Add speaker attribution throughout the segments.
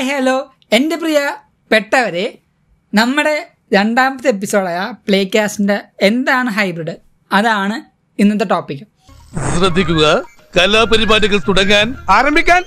Speaker 1: Hi hello എൻ്റെ പ്രിയ പെട്ടവരെ നമ്മുടെ രണ്ടാമത്തെ എപ്പിസോഡായ പ്ലേ കാസ്റ്റിൻ്റെ എന്താണ് ഹൈബ്രിഡ് അതാണ് ഇന്നത്തെ ടോപ്പിക്
Speaker 2: ശ്രദ്ധിക്കുക കലാപരിപാടികൾ തുടങ്ങാൻ ആരംഭിക്കാൻ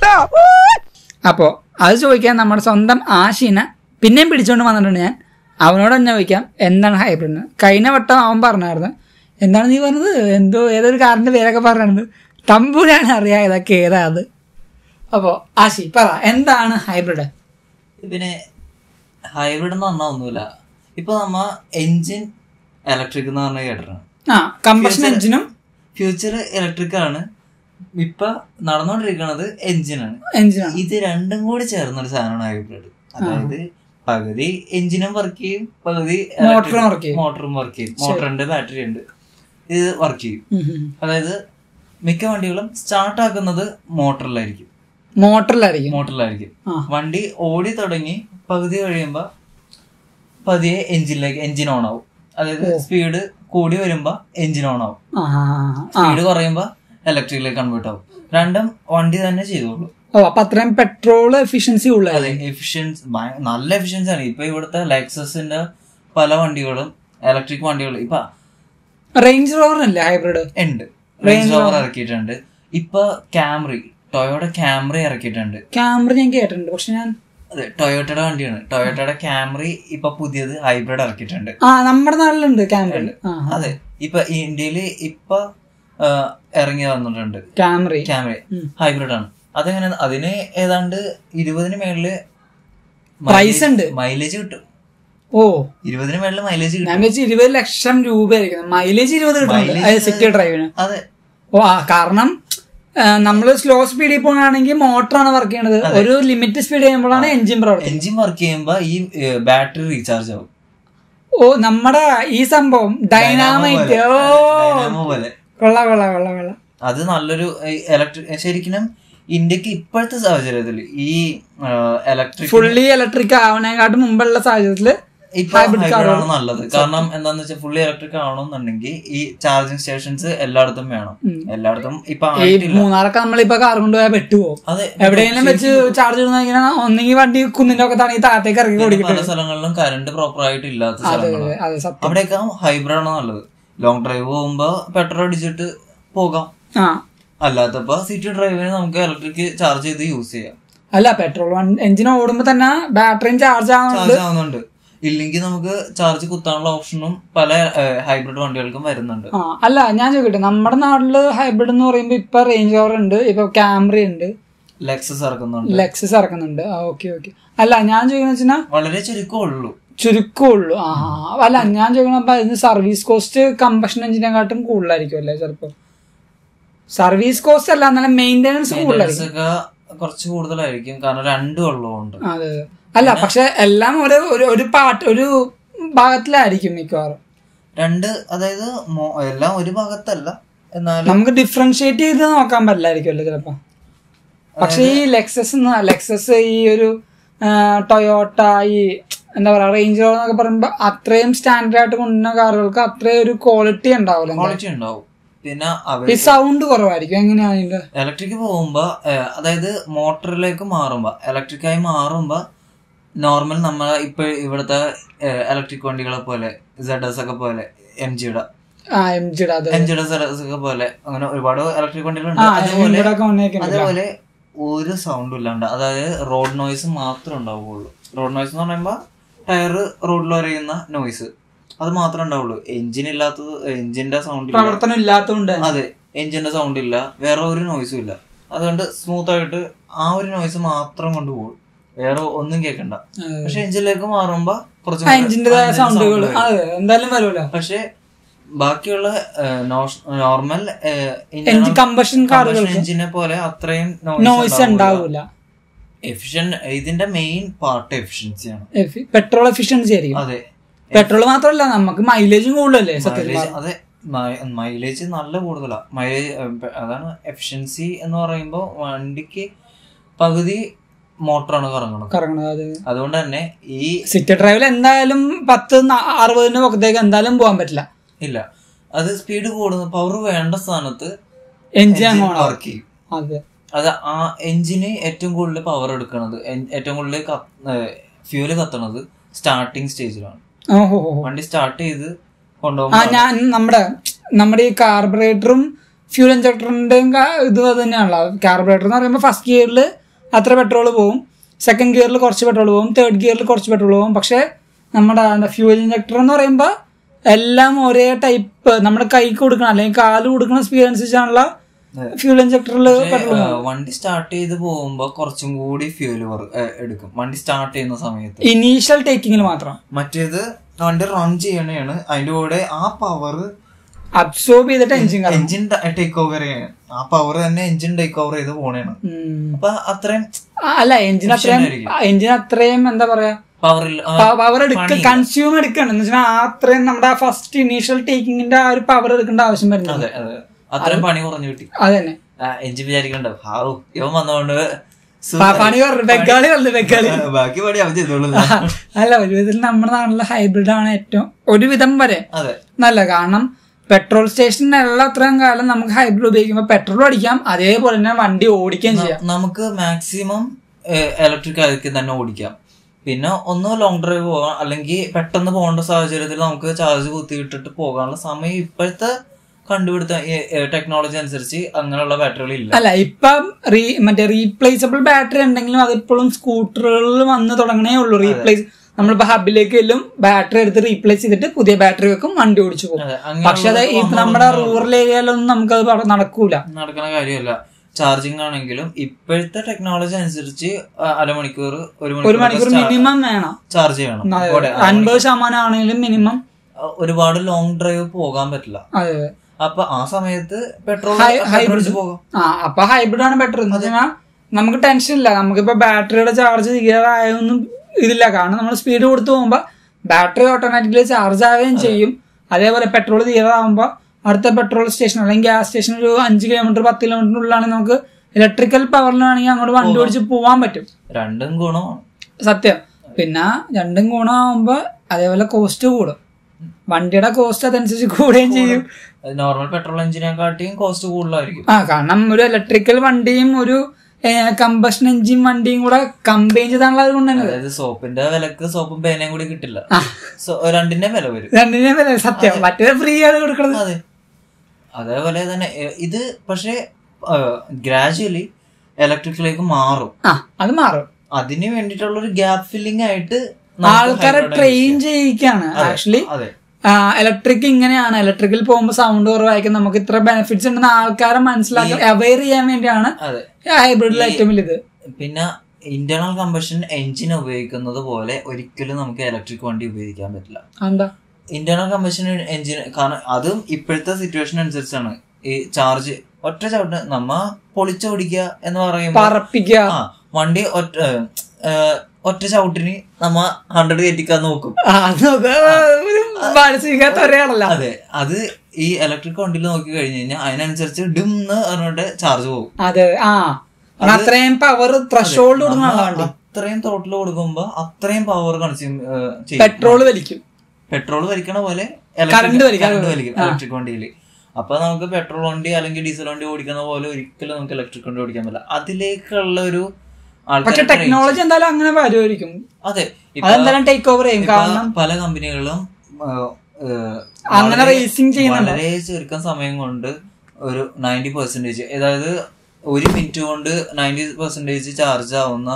Speaker 1: അപ്പോൾ അത് ചോദിക്കാൻ നമ്മുടെ സ്വന്തം ആശീന പിന്നെയും പിടിച്ചുകൊണ്ട് വന്നിട്ടുണ്ട് ഞാൻ അവനോട് തന്നെ ചോദിക്കാം എന്താണ് ഹൈബ്രിഡ് എന്ന് കഴിഞ്ഞ വട്ടം അവൻ പറഞ്ഞായിരുന്നു എന്താണ് നീ പറഞ്ഞത് എന്തോ ഏതൊരു കാറിൻ്റെ പേരൊക്കെ പറഞ്ഞിരുന്നത് തമ്പൂരാണ് അറിയാം ഇതൊക്കെ ഏതാ അത് അപ്പോൾ ആശി പറ എന്താണ് ഹൈബ്രിഡ്
Speaker 3: ഇതിന് ഹൈബ്രിഡ് എന്ന് പറഞ്ഞാൽ ഒന്നുമില്ല ഇപ്പൊ നമ്മ എഞ്ചിൻ ഇലക്ട്രിക് എന്ന് പറഞ്ഞ കേട്ടിട്ടുണ്ട്
Speaker 1: ആ കമ്പഷൻ എഞ്ചിനും
Speaker 3: ഫ്യൂച്ചർ ഇലക്ട്രിക് ആണ് ഇപ്പൊ നടന്നുകൊണ്ടിരിക്കുന്നത് എഞ്ചിനാണ്
Speaker 1: എഞ്ചിനാണ്
Speaker 3: ഇത് രണ്ടും കൂടി ചേർന്ന ഒരു സാധനമാണ് ഹൈബ്രിഡ് അതായത് പകുതി എഞ്ചിനും വർക്ക് ചെയ്യും പകുതി
Speaker 1: മോട്ടറും work ചെയ്യും.
Speaker 3: മോട്ടറും വർക്ക് ചെയ്യും മോട്ടറുണ്ട് ബാറ്ററി ഉണ്ട് ഇത് വർക്ക് ചെയ്യും അതായത് മിക്ക വണ്ടികളും സ്റ്റാർട്ട് ആക്കുന്നത് മോട്ടറിലായിരിക്കും
Speaker 1: മോട്ടറിലായിരിക്കും
Speaker 3: മോട്ടറിലായിരിക്കും
Speaker 1: ആ.
Speaker 3: വണ്ടി ഓടി തുടങ്ങി പകുതി കഴിയുമ്പോ പതിയെ എഞ്ചിനിലേക്ക് എഞ്ചിൻ ഓൺ ആവും അതായത് സ്പീഡ് കൂടി വരുമ്പോ എഞ്ചിൻ ഓൺ ആവും
Speaker 1: ആ ആ, ആ, ആ.
Speaker 3: സ്പീഡ് കുറയുമ്പോ ഇലക്ട്രിക്കിലേക്ക് കൺവേർട്ട് ആവും രണ്ടും വണ്ടി തന്നെ ചെയ്തോളൂ
Speaker 1: ഓ അപ്പൊ അത്രയും പെട്രോൾ എഫിഷ്യൻസി ഉള്ള
Speaker 3: അതെ എഫിഷ്യൻസി നല്ല എഫിഷ്യൻസി ആണ് ഇപ്പൊ ഇവിടുത്തെ ലെക്സസിന്റെ പല വണ്ടികളും ഇലക്ട്രിക് വണ്ടികൾ ഇപ്പൊ
Speaker 1: റേഞ്ച് റോവറിനല്ലേ ഹൈബ്രിഡ്
Speaker 3: ഉണ്ട് റേഞ്ച് റോവർ ഇറക്കിയിട്ടുണ്ട് ഇപ്പൊ ക്യാമറി ടൊയോടെ ക്യാമറി ഇറക്കിയിട്ടുണ്ട്
Speaker 1: ക്യാമറ ഞാൻ കേട്ടിട്ടുണ്ട് പക്ഷെ ഞാൻ
Speaker 3: അതെ ടൊയോട്ടയുടെ വണ്ടിയാണ് ടൊയോട്ടയുടെ ക്യാമറി ഇപ്പൊ പുതിയത് ഹൈബ്രിഡ് ഇറക്കിയിട്ടുണ്ട്
Speaker 1: ആ നമ്മുടെ നാട്ടിലുണ്ട് ക്യാമറ ആ
Speaker 3: അതെ ഇപ്പൊ ഇന്ത്യയില് ഇപ്പൊ ആ, ഇറങ്ങി വന്നിട്ടുണ്ട്
Speaker 1: ക്യാമറ
Speaker 3: ക്യാമറ ഹൈബ്രിഡ് ആണ് അതെങ്ങനെ അതിന് ഏതാണ്ട് ഇരുപതിന് മേളില്
Speaker 1: Price ഉണ്ട്.
Speaker 3: മൈലേജ് കിട്ടും
Speaker 1: ഓ
Speaker 3: ഇരുപതിന് മേളില് മൈലേജ്
Speaker 1: ഞാൻ
Speaker 3: കിട്ടും
Speaker 1: വെച്ച് ഇരുപത് ലക്ഷം രൂപ ആയിരിക്കും മൈലേജ് ഇരുപത് കിട്ടുന്നുണ്ട്
Speaker 3: Mileage
Speaker 1: അതായത് സിറ്റി ഡ്രൈവിന്
Speaker 3: അതെ
Speaker 1: ഓ ആ കാരണം നമ്മൾ സ്ലോ സ്പീഡിൽ പോകുകയാണെങ്കിൽ മോട്ടറാണ് വർക്ക് ചെയ്യണത് ഒരു ലിമിറ്റ് സ്പീഡ് ചെയ്യുമ്പോഴാണ് എഞ്ചിൻ പ്രവർത്തിക്കുന്നത്
Speaker 3: എഞ്ചിൻ വർക്ക് ചെയ്യുമ്പോ ഈ ബാറ്ററി റീചാർജ് ആവും
Speaker 1: ഓ നമ്മുടെ ഈ സംഭവം ഡൈനാമൈറ്റ് ഓ
Speaker 3: ഡൈനാമോ പോലെ
Speaker 1: കൊള്ളാം കൊള്ളാം കൊള്ളാം കൊള്ളാം
Speaker 3: അത് നല്ലൊരു ഇലക്ട്രിക് ശരിക്കും ഇന്ത്യക്ക് ഇപ്പോഴത്തെ സാഹചര്യത്തിൽ ഈ ഇലക്ട്രിക്
Speaker 1: ഫുള്ളി ഇലക്ട്രിക് ആവണേക്കാട്ടും മുമ്പുള്ള സാഹചര്യത്തില്
Speaker 3: ഇപ്പൊ ഹൈബ്രിഡ് ആണ് നല്ലത് കാരണം എന്താന്ന് വെച്ചാൽ ഫുള്ളി ഇലക്ട്രിക് ആവണമെന്നുണ്ടെങ്കിൽ ഈ ചാർജിങ് സ്റ്റേഷൻസ് എല്ലായിടത്തും വേണം എല്ലായിടത്തും ഇപ്പൊ
Speaker 1: ഈ
Speaker 3: ആയിട്ടില്ല
Speaker 1: മൂന്നാറൊക്കെ നമ്മളിപ്പോ കാർ കൊണ്ടുപോയാൽ പെട്ടുപോകും
Speaker 3: അതെ
Speaker 1: എവിടെയെങ്കിലും വെച്ച് ചാർജ് ഇടുന്ന ഒന്നെങ്കിൽ വണ്ടി കുന്നിന്റെ ഒക്കെ താണെങ്കിൽ താഴത്തേക്ക് ഇറങ്ങി
Speaker 3: പല
Speaker 1: ഓടിക്കിട്ട്
Speaker 3: സ്ഥലങ്ങളിലും കറണ്ട് പ്രോപ്പർ ആയിട്ട് ഇല്ലാത്ത സ്ഥലങ്ങളാണ്
Speaker 1: അതെ സത്യം
Speaker 3: അവിടെയൊക്കെ ഹൈബ്രിഡ് ആണ് നല്ലത് ലോങ് ഡ്രൈവ് പോകുമ്പോ പെട്രോൾ അടിച്ചിട്ട് പോകാം
Speaker 1: ആ
Speaker 3: അല്ലാത്തപ്പോ സിറ്റി ഡ്രൈവിന് നമുക്ക് ഇലക്ട്രിക് ചാർജ് ചെയ്ത് യൂസ് ചെയ്യാം
Speaker 1: അല്ല പെട്രോൾ എഞ്ചിൻ ഓടുമ്പോ തന്നെ ബാറ്ററിയും ചാർജ് ആവുന്നുണ്ട്
Speaker 3: ചാർജ് ആവുന്നുണ്ട് ഇല്ലെങ്കിൽ നമുക്ക് ചാർജ് കുത്താനുള്ള ഓപ്ഷനും പല ഹൈബ്രിഡ് വണ്ടികൾക്കും വരുന്നുണ്ട്
Speaker 1: ആ അല്ല ഞാൻ ചോദിക്കട്ടെ നമ്മുടെ നാട്ടില് ഹൈബ്രിഡ് എന്ന് പറയുമ്പോ ഇപ്പൊ റേഞ്ച് ഓവർ ഉണ്ട് ഇപ്പൊ ക്യാമറ ഉണ്ട്
Speaker 3: ലെക്സസ് ഇറക്കുന്നുണ്ട്
Speaker 1: ലെക്സസ് ഇറക്കുന്നുണ്ട് ആ ഓക്കെ ഓക്കെ അല്ല ഞാൻ ചോദിക്കുന്ന വെച്ചാൽ
Speaker 3: വളരെ ചുരുക്കം ഉള്ളൂ
Speaker 1: ചുരുക്കമുള്ളൂ ആ ആ. അല്ല ഞാൻ ചോദിക്കണം അപ്പൊ അതിന് സർവീസ് കോസ്റ്റ് കമ്പഷൻ എഞ്ചിനെക്കാട്ടും കൂടുതലായിരിക്കും അല്ലേ ചിലപ്പോ സർവീസ് കോസ്റ്റ് അല്ല എന്നാലും മെയിൻ്റെനൻസ് കൂടുതലായിരിക്കും
Speaker 3: ഒക്കെ കുറച്ച് കൂടുതലായിരിക്കും കാരണം രണ്ടും ഉള്ളതുകൊണ്ട്
Speaker 1: അതെ അതെ. അല്ല പക്ഷെ എല്ലാം ഒരു ഒരു- ഒരു പാട്ട് ഒരു ഭാഗത്തിലായിരിക്കും മിക്കവാറും
Speaker 3: രണ്ട് അതായത് മോ- എല്ലാം ഒരു ഭാഗത്തല്ല എന്നാലും
Speaker 1: നമുക്ക് ഡിഫറൻഷിയേറ്റ് ചെയ്ത് നോക്കാൻ പറ്റില്ലായിരിക്കും അല്ലേ ചിലപ്പോ പക്ഷെ ഈ ലെക്സസ് ലെക്സസ് ഈ ഒരു ആ, ടൊയോട്ട ഈ എന്താ പറയാ റേഞ്ച് റോവർ എന്നൊക്കെ പറയുമ്പോ അത്രയും സ്റ്റാൻഡേർഡ് ആയിട്ട് കൊണ്ടുവരുന്ന കാറുകൾക്ക് അത്രയും ഒരു ക്വാളിറ്റി ഉണ്ടാവില്ല
Speaker 3: ക്വാളിറ്റി ഉണ്ടാവും പിന്നെ അവർ
Speaker 1: ഈ സൗണ്ട് കുറവായിരിക്കും എങ്ങനെയാണ് ഇതിന്റെ
Speaker 3: ഇലക്ട്രിക് പോകുമ്പോ ഏഹ്, അതായത് മോട്ടറിലേക്ക് മാറുമ്പോ ഇലക്ട്രിക് ആയി മാറുമ്പോ നോർമൽ നമ്മൾ ഇപ്പൊ ഇവിടുത്തെ ഇലക്ട്രിക് വണ്ടികളെ പോലെ സെഡ് എസ് ഒക്കെ പോലെ എം ജിയുടെ
Speaker 1: ആ എം ജിയുടെ അത്
Speaker 3: എം ജിയുടെ സെഡ് എസ് ഒക്കെ പോലെ അങ്ങനെ ഒരുപാട് ഇലക്ട്രിക് വണ്ടികളുണ്ട്
Speaker 1: ആ
Speaker 3: അതുപോലെ
Speaker 1: ഇവിടെ ഒക്കെ വന്നേക്കുന്നുണ്ട്
Speaker 3: അതേപോലെ ഒരു സൗണ്ടും ഇല്ലാണ്ട് അതായത് റോഡ് നോയ്സ് മാത്രമേ ഉണ്ടാവുള്ളൂ റോഡ് നോയ്സ് എന്ന് പറയുമ്പോൾ ടയർ റോഡിൽ വരയുന്ന നോയ്സ് അത് മാത്രമേ ഉണ്ടാവുള്ളൂ എഞ്ചിൻ ഇല്ലാത്തത് എഞ്ചിന്റെ സൗണ്ട് ഇല്ല
Speaker 1: പ്രവർത്തനം ഇല്ലാത്തതുകൊണ്ട് തന്നെ.
Speaker 3: അതെ എഞ്ചിന്റെ സൗണ്ട് ഇല്ല വേറെ ഒരു നോയ്സും ഇല്ല അതുകൊണ്ട് സ്മൂത്ത് ആയിട്ട് ആ ഒരു നോയ്സ് മാത്രം കൊണ്ടുപോകും വേറെ ഒന്നും കേൾക്കണ്ട
Speaker 1: അതെ.
Speaker 3: പക്ഷെ എഞ്ചിനിലേക്ക് മാറുമ്പോ കുറച്ച്
Speaker 1: ആ എഞ്ചിൻ്റെതായ സൗണ്ടുകൾ അതെ എന്തായാലും വരുമല്ലോ
Speaker 3: പക്ഷെ ബാക്കിയുള്ള നോർമൽ
Speaker 1: എഞ്ചിൻ കമ്പഷൻ കാറുകൾക്ക്
Speaker 3: എഞ്ചിനെ പോലെ അത്രയും
Speaker 1: നോയ്സ് ഉണ്ടാവൂല
Speaker 3: എഫിഷ്യൻ ഇതിന്റെ മെയിൻ പാർട്ട് എഫിഷ്യൻസിയാണ്
Speaker 1: പെട്രോൾ എഫിഷ്യൻസി ആയിരിക്കും
Speaker 3: അതെ
Speaker 1: പെട്രോൾ മാത്രമല്ല നമുക്ക് മൈലേജും കൂടുതലല്ലേ സത്യത്തിൽ
Speaker 3: മൈലേജ് അതെ മൈലേജ് നല്ല കൂടുതലാ മൈലേജ് അതാണ് എഫിഷ്യൻസി എന്ന് പറയുമ്പോൾ വണ്ടിക്ക് പകുതി മോട്ടറാണ് കറങ്ങുന്നത്
Speaker 1: കറങ്ങണത് അത്
Speaker 3: അതുകൊണ്ട് തന്നെ ഈ
Speaker 1: സിറ്റി ഡ്രൈവിൽ എന്തായാലും പത്ത് ന- അറുപതിന്റെ പുറത്തേക്ക് എന്തായാലും പോകാൻ പറ്റില്ല
Speaker 3: ഇല്ല അത് സ്പീഡ് കൂടുന്നു പവർ വേണ്ട സ്ഥാനത്ത്
Speaker 1: എഞ്ചിൻ അങ്ങ് ഓണാവും
Speaker 3: വർക്ക് ചെയ്യും
Speaker 1: അതെ
Speaker 3: അത് ആ എഞ്ചിന് ഏറ്റവും കൂടുതൽ പവർ എടുക്കണത് എൻ- ഏറ്റവും കൂടുതൽ ഫ്യൂല് കത്തണത് സ്റ്റാർട്ടിങ് സ്റ്റേജിലാണ്
Speaker 1: ഓഹോ
Speaker 3: വണ്ടി സ്റ്റാർട്ട് ചെയ്ത്
Speaker 1: ആ
Speaker 3: കൊണ്ടുപോകുമ്പോൾ
Speaker 1: ഞാൻ നമ്മുടെ നമ്മുടെ ഈ കാർബറേറ്ററും ഫ്യൂൽ ഇഞ്ചക്ടറിന്റെയും ഇത് അത് തന്നെയാണല്ലോ കാർബറേറ്റർ എന്ന് പറയുമ്പോൾ ഫസ്റ്റ് ഗിയറിൽ അത്ര പെട്രോൾ പോകും സെക്കൻഡ് ഗിയറിൽ കുറച്ച് പെട്രോൾ പോകും തേർഡ് ഗിയറിൽ കുറച്ച് പെട്രോൾ പോകും പക്ഷെ നമ്മുടെ ഫ്യൂൽ ഇഞ്ചക്ടർ എന്ന് പറയുമ്പോൾ എല്ലാം ഒരേ ടൈപ്പ് നമ്മുടെ കൈക്ക് കൊടുക്കണം അല്ലെങ്കിൽ കാല് കൊടുക്കുന്ന സ്പീഡ് അനുസരിച്ചാണുള്ള ഫ്യൂൽ ഇഞ്ചക്ടറിൽ പെട്രോൾ
Speaker 3: ആ, വണ്ടി സ്റ്റാർട്ട് ചെയ്ത് പോകുമ്പോ കുറച്ചും കൂടി ഫ്യൂല് എടുക്കും വണ്ടി സ്റ്റാർട്ട് ചെയ്യുന്ന സമയത്ത്
Speaker 1: ഇനീഷ്യൽ ടേക്കിങ്ങിൽ മാത്രം
Speaker 3: മറ്റേത് വണ്ടി റൺ ചെയ്യണേണ് അതിന്റെ കൂടെ ആ പവർ
Speaker 1: അബ്സോർബ് ചെയ്തിട്ട് എഞ്ചിൻ കറങ്ങും
Speaker 3: എഞ്ചിൻ ടേക്ക് ഓവർ ചെയ്യണം ആ പവർ തന്നെ എഞ്ചിൻ ടേക്ക് ഓവർ ചെയ്ത് പോണേണ്
Speaker 1: ഉം.
Speaker 3: അപ്പൊ അത്രയും
Speaker 1: ആ, അല്ല എഞ്ചിൻ അത്രയും എഞ്ചിൻ അത്രയും എന്താ പറയാ
Speaker 3: പവറിൽ
Speaker 1: പവർ എടുക്ക കൺസ്യൂം എടുക്കണം എന്ന് വെച്ചാൽ അത്രയും നമ്മുടെ ഫസ്റ്റ് ഇനീഷ്യൽ ടേക്കിങ്ങിന്റെ ആ ഒരു പവർ എടുക്കേണ്ട ആവശ്യം വരുന്നത്
Speaker 3: അതെ അതെ അത്രയും പണി കുറഞ്ഞു കിട്ടി
Speaker 1: അത് തന്നെ
Speaker 3: എഞ്ചിൻ വിചാരിക്കണ്ട ഹാവു ഇവൻ വന്നോണ്ട് സു-
Speaker 1: പ- പണി പറഞ്ഞു ബംഗാളി പറഞ്ഞു ബംഗാളി
Speaker 3: ബാക്കി പണി അവൻ ചെയ്തോളൂ
Speaker 1: അല്ല ഒരു വിധത്തിൽ നമ്മുടെ നാട്ടിലെ ഹൈബ്രിഡ് ആണ് ഏറ്റവും ഒരു വിധം വരെ
Speaker 3: അതെ
Speaker 1: നല്ല കാരണം പെട്രോൾ സ്റ്റേഷനിലുള്ള അത്രയും കാലം നമുക്ക് ഹൈബ്രിഡ് ഉപയോഗിക്കുമ്പോൾ പെട്രോൾ അടിക്കാം അതേപോലെ തന്നെ വണ്ടി ഓടിക്കുകയും ചെയ്യാം
Speaker 3: നമുക്ക് മാക്സിമം ഇലക്ട്രിക് ആയിരിക്കും തന്നെ ഓടിക്കാം പിന്നെ ഒന്ന് ലോങ് ഡ്രൈവ് പോകാം അല്ലെങ്കിൽ പെട്ടെന്ന് പോകേണ്ട സാഹചര്യത്തിൽ നമുക്ക് ചാർജ് കുത്തിയിട്ടിട്ട് പോകാനുള്ള സമയം ഇപ്പോഴത്തെ കണ്ടുപിടുത്ത ടെക്നോളജി അനുസരിച്ച് അങ്ങനെയുള്ള ബാറ്ററികൾ ഇല്ല
Speaker 1: അല്ല ഇപ്പം റീ മറ്റേ റീപ്ലേസബിൾ ബാറ്ററി ഉണ്ടെങ്കിലും അതിപ്പോഴും സ്കൂട്ടറുകളിൽ വന്ന് തുടങ്ങണേ ഉള്ളൂ റീപ്ലേസ് നമ്മളിപ്പോ ഹബിലേക്ക് ചെല്ലും ബാറ്ററി എടുത്ത് റീപ്ലേസ് ചെയ്തിട്ട് പുതിയ ബാറ്ററി വെക്കും വണ്ടി ഓടിച്ചു പോകും
Speaker 3: അതെ,
Speaker 1: പക്ഷെ അത് ഈ നമ്മുടെ റൂറൽ ഏരിയയിലൊന്നും നമുക്കത് പറ- നടക്കൂല
Speaker 3: നടക്കുന്ന കാര്യമല്ല ചാർജിങ് ആണെങ്കിലും ഇപ്പോഴത്തെ ടെക്നോളജി അനുസരിച്ച് ആ, അരമണിക്കൂർ ഒരു
Speaker 1: ഒരു മണിക്കൂർ മിനിമം വേണം
Speaker 3: ചാർജ് ചെയ്യണം ഇവിടെ
Speaker 1: അൻപത് ശതമാനം ആണെങ്കിലും മിനിമം
Speaker 3: ഒരുപാട് ലോങ് ഡ്രൈവ് പോകാൻ പറ്റില്ല
Speaker 1: അതെ അതെ
Speaker 3: അപ്പൊ ആ സമയത്ത് പെട്രോൾ
Speaker 1: ഹൈബ്രിഡ്
Speaker 3: അടിച്ച് പോകാം
Speaker 1: ആ അപ്പൊ ഹൈബ്രിഡ് ആണ് ബെറ്റർ എന്ന് വെച്ചാൽ നമുക്ക് ടെൻഷൻ ഇല്ല നമുക്കിപ്പോ ബാറ്ററിയുടെ ചാർജ് തീരാറായൊന്നും ഇതില്ല കാരണം നമ്മൾ സ്പീഡ് കൊടുത്തു പോകുമ്പോ ബാറ്ററി ഓട്ടോമാറ്റിക്കലി ചാർജ് ആവുകയും ചെയ്യും അതേപോലെ പെട്രോൾ തീരാറാകുമ്പോൾ അടുത്ത പെട്രോൾ സ്റ്റേഷൻ അല്ലെങ്കിൽ ഗ്യാസ് സ്റ്റേഷൻ ഒരു അഞ്ച് കിലോമീറ്റർ പത്ത് കിലോമീറ്ററിനുള്ളിലാണെങ്കിൽ നമുക്ക് ഇലക്ട്രിക്കൽ പവറിലാണെങ്കിൽ അങ്ങോട്ട് വണ്ടി ഓടിച്ച് പോകാൻ പറ്റും
Speaker 3: രണ്ടും ഗുണമാണ്
Speaker 1: സത്യം പിന്നെ രണ്ടും ഗുണമാകുമ്പോ അതേപോലെ കോസ്റ്റ് കൂടും വണ്ടിയുടെ കോസ്റ്റ് അതനുസരിച്ച് കൂടുകയും ചെയ്യും
Speaker 3: നോർമൽ പെട്രോൾ എഞ്ചിനെക്കാട്ടിയും കോസ്റ്റ് കൂടുതലായിരിക്കും
Speaker 1: ആ കാരണം ഒരു ഇലക്ട്രിക്കൽ വണ്ടിയും ഒരു കമ്പഷൻ എഞ്ചിൻ വണ്ടിയും കൂടെ കമ്പൈൻ ചെയ്താണല്ലോ അത് കൊണ്ടുവന്നത്
Speaker 3: അതായത് സോപ്പിന്റെ വിലക്ക് സോപ്പും പേനയും കൂടി കിട്ടില്ല സോ രണ്ടിന്റെ വില വരും
Speaker 1: രണ്ടിനെ വില സത്യം മറ്റേ ഫ്രീ ആണ് കൊടുക്കണത്
Speaker 3: അതെ അതേപോലെ തന്നെ എ, ഇത് പക്ഷേ ഗ്രാജുവലി ഇലക്ട്രിക്കിലേക്ക് മാറും
Speaker 1: ആ അത് മാറും
Speaker 3: അതിന് വേണ്ടിയിട്ടുള്ള ഒരു ഗ്യാപ്പ് ഫില്ലിംഗ് ആയിട്ട് നമുക്ക്
Speaker 1: ആൾക്കാരെ
Speaker 3: hybrid
Speaker 1: ട്രെയിൻ
Speaker 3: use ചെയ്യാം.
Speaker 1: ചെയ്യിക്കാണ്
Speaker 3: അതെ,
Speaker 1: ആക്ച്വലി
Speaker 3: അതെ
Speaker 1: ഇലക്ട്രിക് ഇങ്ങനെയാണ് ഇലക്ട്രിക്കിൽ പോകുമ്പോൾ സൗണ്ട് കുറവായിരിക്കും നമുക്ക് ഇത്ര ബെനിഫിറ്റ്സ് ഉണ്ടെന്ന് ആൾക്കാരെ മനസ്സിലാക്കി അവെയർ ചെയ്യാൻ വേണ്ടിയാണ്
Speaker 3: അതെ
Speaker 1: ഹൈബ്രിഡിലെ ഏറ്റവും വലുത്
Speaker 3: പിന്നെ ഇന്റേണൽ കമ്പഷൻ എഞ്ചിൻ ഉപയോഗിക്കുന്നത് പോലെ ഒരിക്കലും നമുക്ക് ഇലക്ട്രിക് വണ്ടി ഉപയോഗിക്കാൻ പറ്റില്ല
Speaker 1: എന്താ
Speaker 3: ഇന്റേണൽ കമ്പഷൻ എഞ്ചിൻ കാരണം അതും ഇപ്പോഴത്തെ സിറ്റുവേഷൻ അനുസരിച്ചാണ് ഈ ചാർജ് ഒറ്റ ചവിട്ട് നമ്മ പൊളിച്ചോടിക്കുക എന്ന് പറയുമ്പോൾ
Speaker 1: പറപ്പിക്കുക
Speaker 3: ആ വണ്ടി ഒറ്റ ഏഹ്, ഒറ്റ ചവിട്ടിന് നമ്മ ഹൺഡ്രഡ് കയറ്റിക്കാൻ നോക്കും
Speaker 1: ആ, അതൊക്കെ ഒരു മാനസികത്ത ഒരാളല്ല
Speaker 3: അതെ അത് ഈ ഇലക്ട്രിക് വണ്ടിയിൽ നോക്കി കഴിഞ്ഞു കഴിഞ്ഞാൽ അതിനനുസരിച്ച് ഡിം എന്ന് പറഞ്ഞിട്ട് ചാർജ് പോകും
Speaker 1: അതെ ആ അത്രയും പവർ ത്രഷോൾഡ് കൊടുക്കുന്ന
Speaker 3: നമ്മ
Speaker 1: വണ്ടി
Speaker 3: അത്രയും ത്രോട്ടിൽ കൊടുക്കുമ്പോ അത്രയും പവർ കൺസ്യൂം ചെയ്യും
Speaker 1: പെട്രോൾ വലിക്കും
Speaker 3: പെട്രോൾ വലിക്കണ പോലെ
Speaker 1: Current വലിക്കും.
Speaker 3: കറണ്ട് വലിക്കും ഇലക്ട്രിക് വണ്ടിയിൽ അപ്പൊ നമുക്ക് പെട്രോൾ വണ്ടി അല്ലെങ്കിൽ ഡീസൽ വണ്ടി ഓടിക്കുന്ന പോലെ ഒരിക്കലും നമുക്ക് ഇലക്ട്രിക് വണ്ടി ഓടിക്കാൻ പറ്റില്ല അതിലേക്കുള്ള ഒരു
Speaker 1: പക്ഷെ
Speaker 3: ആൾക്കാരെ
Speaker 1: ടെക്നോളജി എന്തായാലും അങ്ങനെ വരുമായിരിക്കും
Speaker 3: അതെ ഇപ്പൊ
Speaker 1: അതെന്തായാലും ടേക്ക് ഓവർ ചെയ്യും
Speaker 3: ഇപ്പൊ
Speaker 1: കാരണം
Speaker 3: പല കമ്പനികളും ആ, ആ,
Speaker 1: അങ്ങനെ
Speaker 3: വളരെ-
Speaker 1: racing ചെയ്യുന്നുണ്ട്.
Speaker 3: വളരെ ചുരുക്കം സമയം കൊണ്ട് ഒരു നയൻറ്റി പെർസെന്റേജ് അതായത് ഒരു മിനിറ്റ് കൊണ്ട് നയൻറ്റി പെർസെന്റേജ് ചാർജ് ആവുന്ന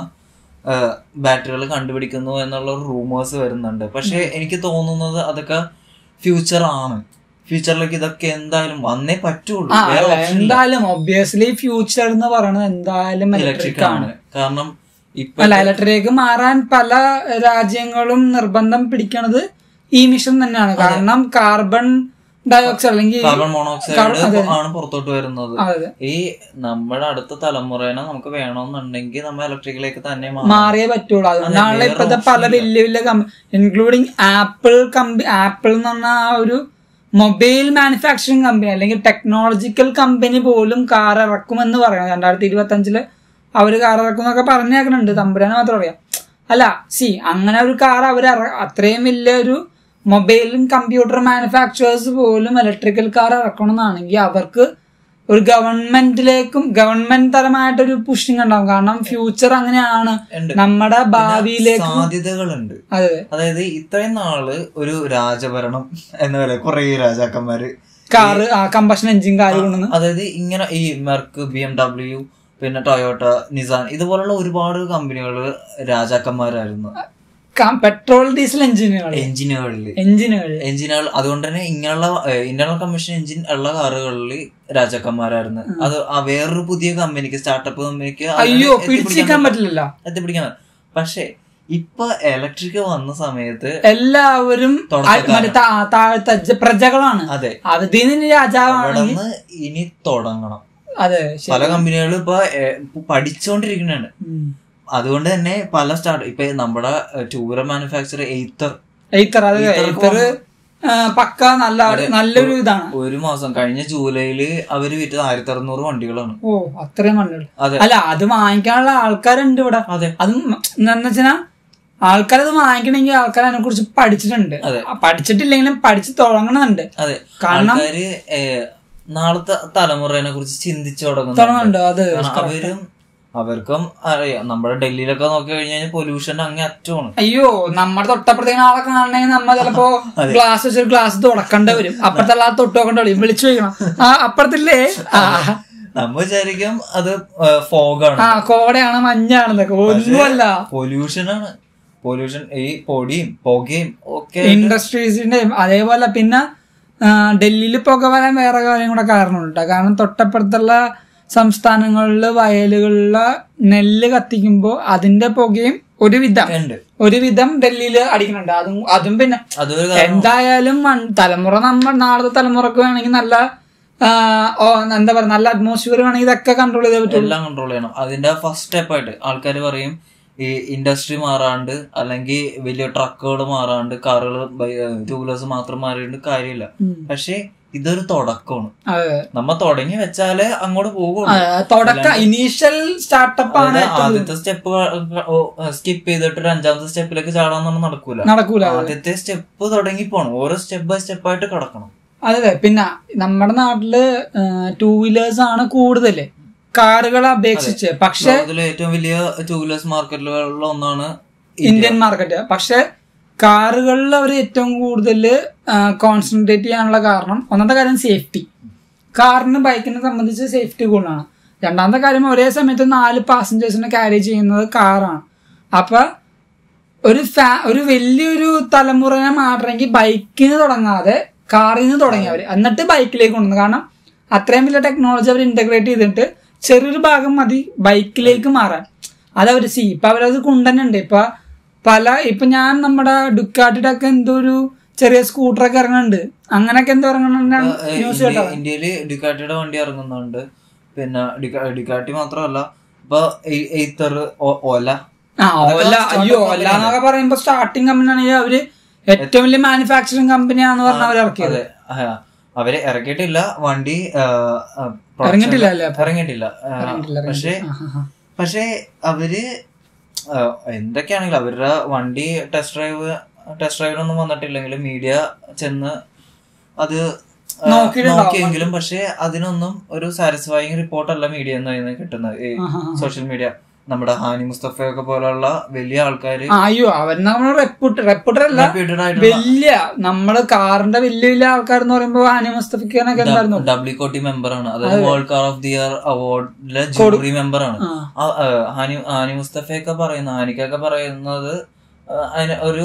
Speaker 3: ബാറ്ററികൾ കണ്ടുപിടിക്കുന്നു എന്നുള്ള റൂമേഴ്സ് വരുന്നുണ്ട് പക്ഷെ എനിക്ക് തോന്നുന്നത് അതൊക്കെ ഫ്യൂച്ചർ ആണ് ഫ്യൂച്ചറിലേക്ക് ഇതൊക്കെ എന്തായാലും വന്നേ പറ്റുള്ളൂ
Speaker 1: ആ
Speaker 3: വേറെ
Speaker 1: അല്ല,
Speaker 3: ഓപ്ഷൻ ഇല്ല
Speaker 1: എന്തായാലും ഒബ്വിയസ്ലി ഫ്യൂച്ചർ എന്ന് പറയുന്നത് എന്തായാലും
Speaker 3: ഇലക്ട്രിക്
Speaker 1: ഇലക്ട്രിക് ആണ്
Speaker 3: ആണ് കാരണം ഇപ്പൊ
Speaker 1: അല്ല ഇലക്ട്രിക്ക് മാറാൻ പല രാജ്യങ്ങളും നിർബന്ധം പിടിക്കണത് ഈ മിഷൻ തന്നെയാണ് കാരണം കാർബൺ ഡയോക്സൈഡ് അല്ലെങ്കിൽ
Speaker 3: കാർബൺ മോണോക്സൈഡ് ആണ് പുറത്തോട്ട് വരുന്നത്
Speaker 1: അതെ
Speaker 3: ഈ നമ്മുടെ അടുത്ത തലമുറേനെ നമുക്ക് വേണമെന്നുണ്ടെങ്കിൽ നമ്മൾ ഇലക്ട്രിക്കിലേക്ക് തന്നെ മാറണം.
Speaker 1: മാറിയേ പറ്റുള്ളൂ അതുകൊണ്ടാണ്
Speaker 3: വേറെ
Speaker 1: ഇപ്പോഴത്തെ പല വലിയ വലിയ company including Apple company Apple എന്ന് പറഞ്ഞ ആ ഒരു മൊബൈൽ മാനുഫാക്ചറിങ് കമ്പനി അല്ലെങ്കിൽ ടെക്നോളജിക്കൽ കമ്പനി പോലും കാർ ഇറക്കുമെന്ന് പറയുന്നത് രണ്ടായിരത്തി ഇരുപത്തി അഞ്ചില് അവര് കാർ ഇറക്കും എന്നൊക്കെ പറഞ്ഞേക്കുന്നുണ്ട് തമ്പുരാന് മാത്രം അറിയാം അല്ല സി അങ്ങനെ ഒരു കാർ അവർ അത്രയും വലിയ ഒരു മൊബൈലും കമ്പ്യൂട്ടർ മാനുഫാക്ചറേഴ്സ് പോലും ഇലക്ട്രിക്കൽ കാർ ഇറക്കണമെന്നാണെങ്കിൽ അവർക്ക് ഒരു ഗവൺമെന്റിലേക്കും ഗവൺമെന്റ് തരമായിട്ടൊരു പുഷിങ് ഉണ്ടാവും കാരണം ഫ്യൂച്ചർ അങ്ങനെയാണ്
Speaker 3: ഉണ്ട്.
Speaker 1: നമ്മുടെ ഭാവിയിലേക്ക്
Speaker 3: സാധ്യതകളുണ്ട്
Speaker 1: അതെ
Speaker 3: അതായത് ഇത്രയും നാള് ഒരു രാജഭരണം എന്ന പോലെ കുറെ രാജാക്കന്മാര്
Speaker 1: കാറ് ആ കമ്പഷൻ എഞ്ചിൻ കാറ് കൊണ്ടുവന്ന്
Speaker 3: അതായത് ഇങ്ങനെ ഈ മെർക്ക് ബി എം ഡബ്ല്യു പിന്നെ ടൊയോട്ട നിസാൻ ഇതുപോലുള്ള ഒരുപാട് കമ്പനികൾ രാജാക്കന്മാരായിരുന്നു
Speaker 1: പെട്രോൾ ഡീസൽ എഞ്ചിനുകൾ
Speaker 3: എഞ്ചിനുകളിൽ
Speaker 1: എഞ്ചിനുകൾ
Speaker 3: എഞ്ചിനുകൾ അതുകൊണ്ട് തന്നെ ഇങ്ങനെയുള്ള ഇന്റർണൽ കമ്പഷൻ എഞ്ചിൻ ഉള്ള കാറുകളിൽ രാജാക്കന്മാരായിരുന്നു അത് ആ വേറൊരു പുതിയ കമ്പനിക്ക് സ്റ്റാർട്ടപ്പ് കമ്പനിക്ക്
Speaker 1: അയ്യോ പിടിച്ചിരിക്കാൻ പറ്റില്ലല്ലോ
Speaker 3: എത്തിപ്പിടിക്കാൻ പക്ഷെ ഇപ്പൊ ഇലക്ട്രിക് വന്ന സമയത്ത്
Speaker 1: എല്ലാവരും ആ-
Speaker 3: തുടക്കക്കാരാണ്.
Speaker 1: മറ്റേ താ- താഴത്തെ ജ- പ്രജകളാണ്
Speaker 3: അതെ
Speaker 1: അതിന് രാജാവാണെങ്കിൽ
Speaker 3: അവിടെ ഇനി തുടങ്ങണം
Speaker 1: അതെ ശരി.
Speaker 3: പല കമ്പനികളും ഇപ്പൊ ഏഹ്, ഇപ്പൊ പഠിച്ചുകൊണ്ടിരിക്കുന്നതാണ്
Speaker 1: ഉം.
Speaker 3: അതുകൊണ്ട് തന്നെ പല സ്റ്റാർട്ട് ഇപ്പൊ നമ്മുടെ two wheeler manufacture Ather
Speaker 1: Ather അത് എയ്ത്തർ ആ, പക്ക നല്ല നല്ലൊരു ഇതാണ്
Speaker 3: ഒരു മാസം കഴിഞ്ഞ ജൂലൈയില് അവര് വിറ്റത് ആയിരത്തി അറുന്നൂറ് വണ്ടികളാണ്
Speaker 1: ഓ അത്രയും നല്ലത്
Speaker 3: അതെ.
Speaker 1: അല്ല അത് വാങ്ങിക്കാനുള്ള ആൾക്കാരുണ്ട് ഇവിടെ
Speaker 3: അതെ
Speaker 1: അതും എന്താന്ന് വെച്ചാ ആൾക്കാരത് വാങ്ങിക്കണമെങ്കിൽ ആൾക്കാർ അതിനെ കുറിച്ച് പഠിച്ചിട്ടുണ്ട്
Speaker 3: അതെ.
Speaker 1: ആ, പഠിച്ചിട്ടില്ലെങ്കിലും പഠിച്ചു തുടങ്ങണമെന്നുണ്ട്
Speaker 3: അതെ
Speaker 1: കാരണം-
Speaker 3: ആൾക്കാര് ഏഹ്, നാളത്തെ തലമുറയെ കുറിച്ച് ചിന്തിച്ചു തുടങ്ങുന്നു
Speaker 1: തുടങ്ങുന്നുണ്ട് അത്
Speaker 3: കാരണം അവരും അവർക്കും അറിയാം നമ്മുടെ ഡൽഹിയിലൊക്കെ നോക്കി കഴിഞ്ഞാൽ പൊല്യൂഷൻ അങ്ങേ അറ്റമാണ്
Speaker 1: അയ്യോ നമ്മുടെ തൊട്ടപ്പുറത്തേക്ക് ആളെ കാണണമെങ്കിൽ നമ്മ ചിലപ്പോ ഗ്ലാസ് വെച്ചൊരു ഗ്ലാസ് തുടക്കേണ്ടി വരും അപ്പുറത്തെ ആളെ തൊട്ട് നോക്കേണ്ടി വരും വിളിച്ചു ചോദിക്കണം ആ അപ്പുറത്തില്ലേ ആ
Speaker 3: നമ്മ വിചാരിക്കും അത് ഫോഗാണ്
Speaker 1: ആ കോടയാണ് മഞ്ഞാണെന്നൊക്കെ ഒന്നുമല്ല
Speaker 3: പൊല്യൂഷനാണ് പൊല്യൂഷൻ ഈ പൊടിയും പുകയും ഒക്കെ
Speaker 1: ഇൻഡസ്ട്രീസിന്റെയും അതേപോലെ പിന്നെ ഡൽഹിയിൽ പുക വരാൻ വേറെ കാര്യം കൂടെ കാരണമുണ്ട് കാരണം തൊട്ടപ്പുറത്തുള്ള സംസ്ഥാനങ്ങളിൽ വയലുകളിലെ നെല്ല് കത്തിക്കുമ്പോൾ അതിന്റെ പുകയും ഒരുവിധം
Speaker 3: ഉണ്ട്
Speaker 1: ഒരുവിധം ഡൽഹിയിൽ അടിക്കുന്നുണ്ട് അതും അതും പിന്നെ
Speaker 3: അതൊരു കാരണം
Speaker 1: എന്തായാലും വൺ- തലമുറ നമ്മൾ നാളത്തെ തലമുറക്ക് വേണമെങ്കിൽ നല്ല ആ, ഓ, എന്താ പറയാ നല്ല അറ്റ്മോസ്ഫിയർ വേണമെങ്കിൽ ഇതൊക്കെ കൺട്രോൾ ചെയ്തേ പറ്റുള്ളൂ
Speaker 3: എല്ലാം കൺട്രോൾ ചെയ്യണം അതിന്റെ ഫസ്റ്റ് സ്റ്റെപ്പായിട്ട് ആൾക്കാർ പറയും ഈ ഇൻഡസ്ട്രി മാറാണ്ട് അല്ലെങ്കിൽ വലിയ ട്രക്കുകൾ മാറാണ്ട് കാറുകൾ ടൂ വീലേഴ്സ് മാത്രം മാറിയിട്ട് കാര്യമില്ല പക്ഷെ ഇതൊരു തുടക്കമാണ്
Speaker 1: അതെ
Speaker 3: നമ്മ തുടങ്ങി വെച്ചാലേ അങ്ങോട്ട് പോകുള്ളൂ
Speaker 1: ആ, തുടക്ക ഇനീഷ്യൽ സ്റ്റാർട്ടപ്പ് ആണ്
Speaker 3: അതായത് ആദ്യത്തെ സ്റ്റെപ്പ് സ്കിപ്പ് ചെയ്തിട്ട് ഒരു അഞ്ചാമത്തെ സ്റ്റെപ്പിലേക്ക് ചാടാൻ നടക്കൂല
Speaker 1: നടക്കൂല
Speaker 3: ആദ്യത്തെ സ്റ്റെപ്പ് തുടങ്ങി പോണം ഓരോ സ്റ്റെപ്പ് ബൈ സ്റ്റെപ്പ് ആയിട്ട് കിടക്കണം
Speaker 1: അതെ അതെ പിന്നെ നമ്മുടെ നാട്ടില് ടൂ വീലേഴ്സ് ആണ് കൂടുതല് കാറുകളെ അപേക്ഷിച്ച് പക്ഷെ
Speaker 3: ലോകത്തിലെ ഏറ്റവും വലിയ ടൂ വീലേഴ്സ് മാർക്കറ്റുകളിൽ ഒന്നാണ്
Speaker 1: ഇന്ത്യൻ മാർക്കറ്റ് പക്ഷെ കാറുകളിൽ അവർ ഏറ്റവും കൂടുതൽ കോൺസെൻട്രേറ്റ് ചെയ്യാനുള്ള കാരണം ഒന്നാമത്തെ കാര്യം സേഫ്റ്റി കാറിന് ബൈക്കിനെ സംബന്ധിച്ച് സേഫ്റ്റി കൂടുതലാണ് രണ്ടാമത്തെ കാര്യം ഒരേ സമയത്ത് നാല് പാസഞ്ചേഴ്സിനെ ക്യാരി ചെയ്യുന്നത് കാറാണ് അപ്പൊ ഒരു ഫാ ഒരു വലിയൊരു തലമുറനെ മാറ്റണമെങ്കിൽ ബൈക്കിന് തുടങ്ങാതെ കാറിൽ നിന്ന് തുടങ്ങിയവർ എന്നിട്ട് ബൈക്കിലേക്ക് കൊണ്ടുവന്നു കാരണം അത്രയും വലിയ ടെക്നോളജി അവർ ഇന്റഗ്രേറ്റ് ചെയ്തിട്ട് ചെറിയൊരു ഭാഗം മതി ബൈക്കിലേക്ക് മാറാൻ അതവർ സി ഇപ്പൊ അവരത് കൊണ്ടുതന്നെയുണ്ട് ഇപ്പൊ പല ഇപ്പൊ ഞാൻ നമ്മുടെ ഡുക്കാട്ടിയുടെ ഒക്കെ എന്തോ ഒരു ചെറിയ സ്കൂട്ടറൊക്കെ ഇറങ്ങുന്നുണ്ട് അങ്ങനെയൊക്കെ എന്തോ ഇറങ്ങുന്നുണ്ട് ന്യൂസ് കേട്ടോ
Speaker 3: ഇന്ത്യയില് ഡിക്കാട്ടിയുടെ വണ്ടി ഇറങ്ങുന്നുണ്ട് പിന്നെ ഡിക്കാ- ഡിക്കാട്ടി മാത്രമല്ല ഇപ്പൊ എയ്ത്തർ ഓല
Speaker 1: ആ ഓല അയ്യോ ഓല എന്നൊക്കെ പറയുമ്പോ സ്റ്റാർട്ടിങ് കമ്പനി ആണെങ്കിൽ അവര് ഏറ്റവും വലിയ മാനുഫാക്ചറിങ് കമ്പനിയാന്ന് പറഞ്ഞ അവർ ഇറക്കിയത്
Speaker 3: അതെ ആ, അവര് ഇറക്കിയിട്ടില്ല വണ്ടി ആ, ആ, production-
Speaker 1: ഇറങ്ങിയിട്ടില്ല അല്ലേ അപ്പൊ?
Speaker 3: ഇറങ്ങിയിട്ടില്ല ആ,
Speaker 1: ഇറങ്ങിയിട്ടില്ല,
Speaker 3: പക്ഷേ പക്ഷേ അവര് ആ, എന്തൊക്കെയാണെങ്കിലും അവരുടെ വണ്ടി ടെസ്റ്റ് ഡ്രൈവ് ടെസ്റ്റ് ഡ്രൈവിനൊന്നും വന്നിട്ടില്ലെങ്കിലും മീഡിയ ചെന്ന് അത് ആ,
Speaker 1: നോക്കിയിട്ടുണ്ടാവും.
Speaker 3: നോക്കിയെങ്കിലും പക്ഷെ അതിനൊന്നും ഒരു സാറ്റിസ്ഫൈങ് റിപ്പോർട്ടല്ല മീഡിയ എന്ന് കിട്ടുന്നത് ഈ സോഷ്യൽ മീഡിയ നമ്മുടെ ഹാനി മുസ്തഫയൊക്കെ പോലുള്ള വലിയ ആൾക്കാര്
Speaker 1: ആ, അയ്യോ അവർ നമ്മൾ റെപ്യൂട്ട് റെപ്യൂട്ടർ അല്ല
Speaker 3: reputed ആയിട്ടുള്ള
Speaker 1: വലിയ നമ്മള് കാറിന്റെ വലിയ വലിയ ആൾക്കാർ എന്ന് പറയുമ്പോ ആനി മുസ്തഫിക്കാനൊക്കെ എന്തായിരുന്നു
Speaker 3: ഡബ്ല്യൂകോട്ടി മെമ്പർ ആണ് അതായത് world car of the year അവാർഡിലെ ജൂറി മെമ്പർ ആണ്
Speaker 1: ആ.
Speaker 3: ആ, ആ, ഹാനി ഹാനി മുസ്തഫയൊക്കെ പറയുന്ന ഹാനിക്കൊക്കെ പറയുന്നത് ആ, അതിന് ഒരു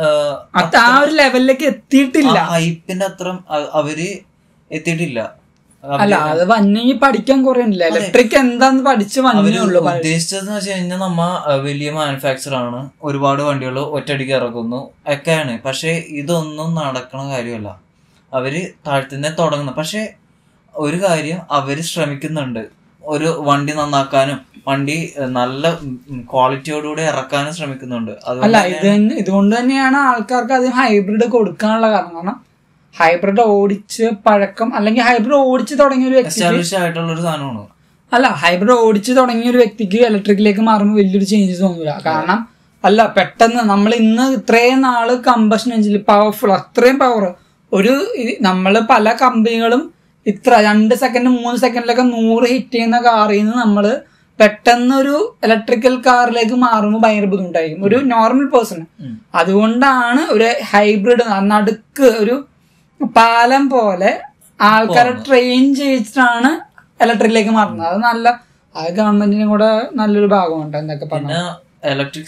Speaker 1: അത് ആ ഒരു ലെവലിലേക്ക് എത്തിയിട്ടില്ല
Speaker 3: ഹൈപ്പിന്റെ അത്ര അവര് എത്തിയിട്ടില്ല
Speaker 1: അല്ല അത് വന്നെങ്കിൽ പഠിക്കാൻ കുറെ ഉണ്ടല്ലോ ഇലക്ട്രിക് എന്താന്ന് പഠിച്ച്
Speaker 3: അവര്
Speaker 1: വന്നേ ഉള്ളൂ
Speaker 3: ഉദ്ദേശിച്ചതെന്ന് വെച്ച് കഴിഞ്ഞാൽ നമ്മ ആ, വലിയ മാനുഫാക്ചർ ആണ് ഒരുപാട് വണ്ടികൾ ഒറ്റയടിക്ക് ഇറക്കുന്നു ഒക്കെയാണ് പക്ഷെ ഇതൊന്നും നടക്കണ കാര്യമല്ല അവര് താഴ്ത്തുന്നേ തുടങ്ങുന്നു പക്ഷെ ഒരു കാര്യം അവര് ശ്രമിക്കുന്നുണ്ട് ഒരു വണ്ടി നന്നാക്കാനും വണ്ടി ഏഹ്, നല്ല ക്വാളിറ്റിയോടുകൂടി ഇറക്കാനും ശ്രമിക്കുന്നുണ്ട് അതുകൊണ്ട്
Speaker 1: അല്ല ഇത് തന്നെ- ഇതുകൊണ്ട് തന്നെയാണ് ആൾക്കാർക്ക് അത് ഹൈബ്രിഡ് കൊടുക്കാനുള്ള കാരണം കാരണം ഹൈബ്രിഡ് ഓടിച്ച് പഴക്കം അല്ലെങ്കിൽ ഹൈബ്രിഡ് ഓടിച്ച് തുടങ്ങിയ ഒരു വ്യക്തിക്ക്
Speaker 3: എസ്റ്റാബ്ലിഷ് ആയിട്ടുള്ള ഒരു സാധനമാണ്
Speaker 1: അല്ല ഹൈബ്രിഡ് ഓടിച്ച് തുടങ്ങിയ ഒരു വ്യക്തിക്ക് ഇലക്ട്രിക്കിലേക്ക് മാറുമ്പോൾ വലിയൊരു ചേഞ്ചസ് തോന്നില്ല കാരണം അല്ല പെട്ടെന്ന് നമ്മൾ ഇന്ന് ഇത്രയും നാള് കമ്പഷൻ എഞ്ചിൽ പവർഫുൾ അത്രയും പവർ ഒരു നമ്മൾ പല കമ്പനികളും ഇത്ര രണ്ട് സെക്കൻഡ് മൂന്ന് സെക്കൻഡിലൊക്കെ നൂറ് ഹിറ്റ് ചെയ്യുന്ന കാറിൽ നിന്ന് നമ്മൾ പെട്ടെന്ന് ഒരു ഇലക്ട്രിക്കൽ കാറിലേക്ക് മാറുമ്പോൾ ഭയങ്കര ബുദ്ധിമുട്ടായിരിക്കും ഒരു നോർമൽ പേഴ്സൺ അതുകൊണ്ടാണ് ഒരു ഹൈബ്രിഡ് നടുക്ക് ഒരു പാലം പോലെ ആൾക്കാരെ ട്രെയിൻ ചെയ്യിച്ചിട്ടാണ് ഇലക്ട്രിക്കിലേക്ക് മാറുന്നത് അത് നല്ല അത് ഗവൺമെന്റിനും കൂടെ നല്ലൊരു ഭാഗമുണ്ട് എന്നൊക്കെ പറഞ്ഞു
Speaker 3: പിന്നെ ഇലക്ട്രിക്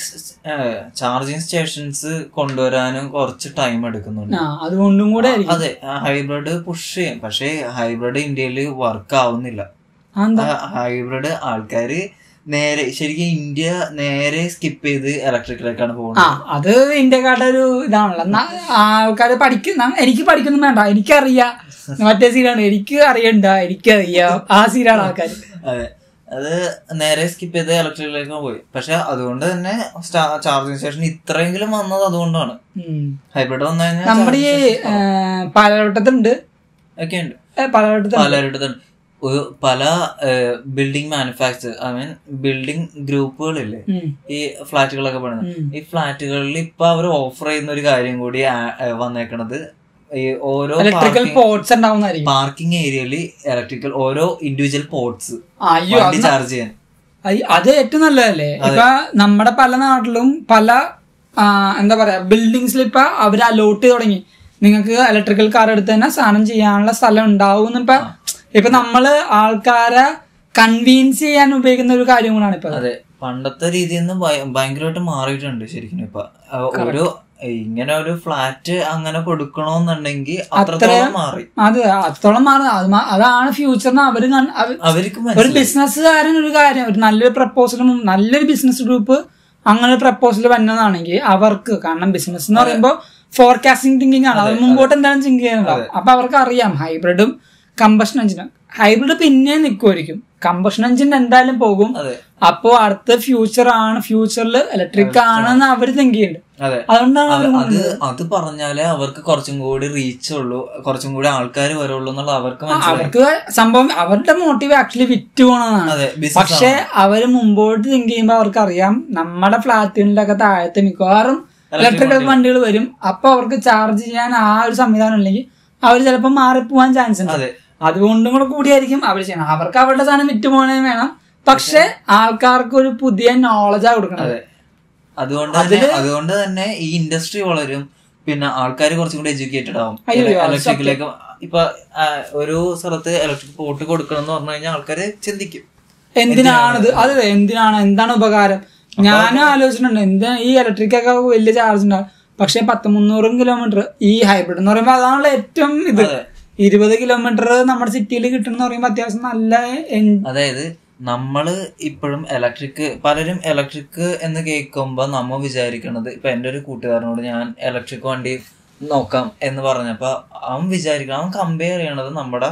Speaker 3: ചാർജിങ് സ്റ്റേഷൻസ് കൊണ്ടുവരാനും കുറച്ച് ടൈം എടുക്കുന്നുണ്ട്
Speaker 1: ആ അതുകൊണ്ടും കൂടെ ആയിരിക്കും
Speaker 3: അതെ ഹൈബ്രിഡ് പുഷ് ചെയ്യും പക്ഷേ ഹൈബ്രിഡ് ഇന്ത്യയിൽ വർക്ക് ആവുന്നില്ല
Speaker 1: അതെന്താ?
Speaker 3: ഹൈബ്രിഡ് ആൾക്കാര് നേരെ ശരിക്കും ഇന്ത്യ നേരെ സ്കിപ്പ് ചെയ്ത് ഇലക്ട്രിക്കിലേക്കാണ്
Speaker 1: ആ
Speaker 3: പോകുന്നത്
Speaker 1: അത് ഇന്ത്യക്കാരുടെ ഒരു ഇതാണല്ലോ എന്നാ ആൾക്കാർ പഠിക്കുന്ന എനിക്ക് പഠിക്കൊന്നും വേണ്ട എനിക്കറിയാം മറ്റേ സീനാണ് എനിക്ക് അറിയണ്ട എനിക്കറിയാം ആ സീനാണ് ആൾക്കാർ
Speaker 3: അതെ അത് നേരെ സ്കിപ്പ് ചെയ്ത് ഇലക്ട്രിക്കിലേക്ക് പോയി പക്ഷെ അതുകൊണ്ട് തന്നെ ചാർജിങ് സ്റ്റേഷൻ ഇത്രയെങ്കിലും വന്നത് അതുകൊണ്ടാണ് ഹൈബ്രിഡ് വന്നു കഴിഞ്ഞാൽ
Speaker 1: നമ്മുടെ ഈ പാലവട്ടത്തുണ്ട്
Speaker 3: ഒക്കെ ഉണ്ട്
Speaker 1: ഏ, പാലവട്ടത്തുണ്ട്
Speaker 3: പലയിടത്തുണ്ട് ഒരു പല building manufacture I mean building ഗ്രൂപ്പുകളില്ലേ
Speaker 1: ഉം.
Speaker 3: ഈ ഫ്ലാറ്റുകളൊക്കെ പണിത്
Speaker 1: ഉം.
Speaker 3: ഈ ഫ്ലാറ്റുകളിൽ ഇപ്പൊ അവർ ഓഫർ ചെയ്യുന്ന ഒരു കാര്യം കൂടി ആ- ഏ, വന്നേക്കണത് ഈ ഓരോ
Speaker 1: ഇലക്ട്രിക്കൽ പോർട്സ് ഉണ്ടാവുന്നതായിരിക്കും
Speaker 3: പാർക്കിംഗ് ഏരിയയിൽ ഇലക്ട്രിക്കൽ ഓരോ ഇൻഡിവിജ്വൽ പോർട്സ്
Speaker 1: അയ്യോ
Speaker 3: വണ്ടി
Speaker 1: അത്
Speaker 3: ചാർജ് ചെയ്യാൻ
Speaker 1: അയ്- അത് ഏറ്റവും നല്ലതല്ലേ ഇപ്പൊ നമ്മുടെ പല നാട്ടിലും പല ആ, എന്താ പറയാ ബിൽഡിങ്സിൽ ഇപ്പൊ അവർ അലോട്ട് ചെയ്ത് തുടങ്ങി നിങ്ങൾക്ക് ഇലക്ട്രിക്കൽ കാർ എടുത്ത് തന്നെ സാധനം ചെയ്യാനുള്ള സ്ഥലം ഉണ്ടാവും ഇപ്പൊ ഇപ്പൊ നമ്മള് ആൾക്കാരെ കൺവീൻസ് ചെയ്യാൻ ഉപയോഗിക്കുന്ന ഒരു കാര്യം കൂടാണ് ഇപ്പൊ അത്.
Speaker 3: അതെ പണ്ടത്തെ രീതിയിൽ നിന്ന് ഭയ- ഭയങ്കരമായിട്ട് മാറിയിട്ടുണ്ട് ശരിക്കും ഇപ്പൊ ആ, ഒരു ഇങ്ങനെ ഒരു ഫ്ലാറ്റ് അങ്ങനെ കൊടുക്കണോന്നുണ്ടെങ്കിൽ അത്രത്തോളം മാറി
Speaker 1: അത് അത്തോളം മാറുന്നത് അത് മാ- അതാണ് ഫ്യൂച്ചറിന് അവര് കൺ- അവ-
Speaker 3: അവർക്ക്
Speaker 1: ഒരു
Speaker 3: മനസ്സിലായി
Speaker 1: ബിസിനസ്സുകാരൻ ഒരു കാര്യം ഒരു നല്ലൊരു പ്രപ്പോസൽ നല്ലൊരു ബിസിനസ് ഗ്രൂപ്പ് അങ്ങനെ ഒരു പ്രപ്പോസൽ വന്നതാണെങ്കിൽ അവർക്ക് കാരണം ബിസിനസ് എന്ന് പറയുമ്പോൾ ഫോർകാസ്റ്റിംഗ് തിങ്കിങ് ആണ് അത് മുമ്പോട്ട് എന്താണ് തിങ്ക് ചെയ്യുന്നുണ്ടാവും അപ്പൊ അവർക്ക് അറിയാം ഹൈബ്രിഡും കമ്പഷൻ എഞ്ചിനും ഹൈബ്രിഡ് പിന്നെ നിൽക്കുമായിരിക്കും കമ്പഷൻ എഞ്ചിൻ എന്തായാലും പോകും
Speaker 3: അതെ
Speaker 1: അപ്പോ അടുത്ത ഫ്യൂച്ചർ ആണ് ഫ്യൂച്ചറിൽ ഇലക്ട്രിക് ആണെന്ന് അവർ തിങ്ക് ചെയ്യുന്നുണ്ട്
Speaker 3: അതെ
Speaker 1: അതുകൊണ്ടാണ് അവർ
Speaker 3: അത് അത് പറഞ്ഞാലേ അവർക്ക് കുറച്ചും കൂടി റീച്ച് ഉള്ളൂ കുറച്ചും കൂടി ആൾക്കാർ വരുള്ളൂ എന്നുള്ള അവർക്ക് മനസ്സിലായി
Speaker 1: അവർക്ക് സംഭവം അവരുടെ മോട്ടീവ് ആക്ച്വലി വിറ്റ് പോകണമെന്നാണ്
Speaker 3: അതെ ബിസിനസ്
Speaker 1: പക്ഷെ അവര് മുമ്പോട്ട് തിങ്ക് ചെയ്യുമ്പോ അവർക്ക് അറിയാം നമ്മുടെ ഫ്ലാറ്റുകളിലൊക്കെ താഴത്തെ മിക്കവാറും ഇലക്ട്രിക്കൽ വണ്ടികൾ വരും അപ്പൊ അവർക്ക് ചാർജ് ചെയ്യാൻ ആ ഒരു സംവിധാനം ഇല്ലെങ്കിൽ അവർ ചിലപ്പോൾ മാറിപ്പോവാൻ ചാൻസ് ഉണ്ട്
Speaker 3: അതെ
Speaker 1: അതുകൊണ്ടും കൂടെ കൂടിയായിരിക്കും അവർ ചെയ്യണം അവർക്ക് അവരുടെ സാധനം വിറ്റ് പോകണേ വേണം പക്ഷെ ആൾക്കാർക്ക് ഒരു പുതിയ നോളജാ കൊടുക്കണം
Speaker 3: അതെ അതുകൊണ്ട് തന്നെ അതുകൊണ്ട് തന്നെ ഈ ഇൻഡസ്ട്രി വളരും പിന്നെ ആൾക്കാർ കുറച്ചും കൂടി എഡ്യൂക്കേറ്റഡ് ആവും
Speaker 1: അയ്യോ, അത്
Speaker 3: ഇലക്ട്രിക്കിലേക്ക് ഇപ്പൊ ആ, ഒരു സ്ഥലത്ത് ഇലക്ട്രിക് പോട്ട് കൊടുക്കണം എന്ന് പറഞ്ഞു കഴിഞ്ഞാൽ ആൾക്കാർ ചിന്തിക്കും
Speaker 1: എന്തിനാണിത് അതെ എന്തിനാണ് എന്താണ് ഉപകാരം ഞാനും ആലോചിച്ചിട്ടുണ്ട് എന്താ ഈ ഇലക്ട്രിക് ഒക്കെ വലിയ ചാർജ് ഉണ്ടാവും പക്ഷെ പത്ത് മുന്നൂറും കിലോമീറ്റർ ഈ ഹൈബ്രിഡ് എന്ന് പറയുമ്പോൾ അതാണല്ലോ ഏറ്റവും ഇത് ഇരുപത് കിലോമീറ്റർ നമ്മുടെ സിറ്റിയിൽ കിട്ടണമെന്ന് പറയുമ്പോൾ അത്യാവശ്യം നല്ല എൻ-
Speaker 3: അതായത് നമ്മള് ഇപ്പോഴും ഇലക്ട്രിക് പലരും ഇലക്ട്രിക് എന്ന് കേൾക്കുമ്പോ നമ്മ വിചാരിക്കണത് ഇപ്പൊ എന്റെ ഒരു കൂട്ടുകാരനോട് ഞാൻ ഇലക്ട്രിക് വണ്ടി നോക്കാം എന്ന് പറഞ്ഞപ്പോ അവൻ വിചാരിക്കണം അവൻ കമ്പയർ ചെയ്യണത് നമ്മുടെ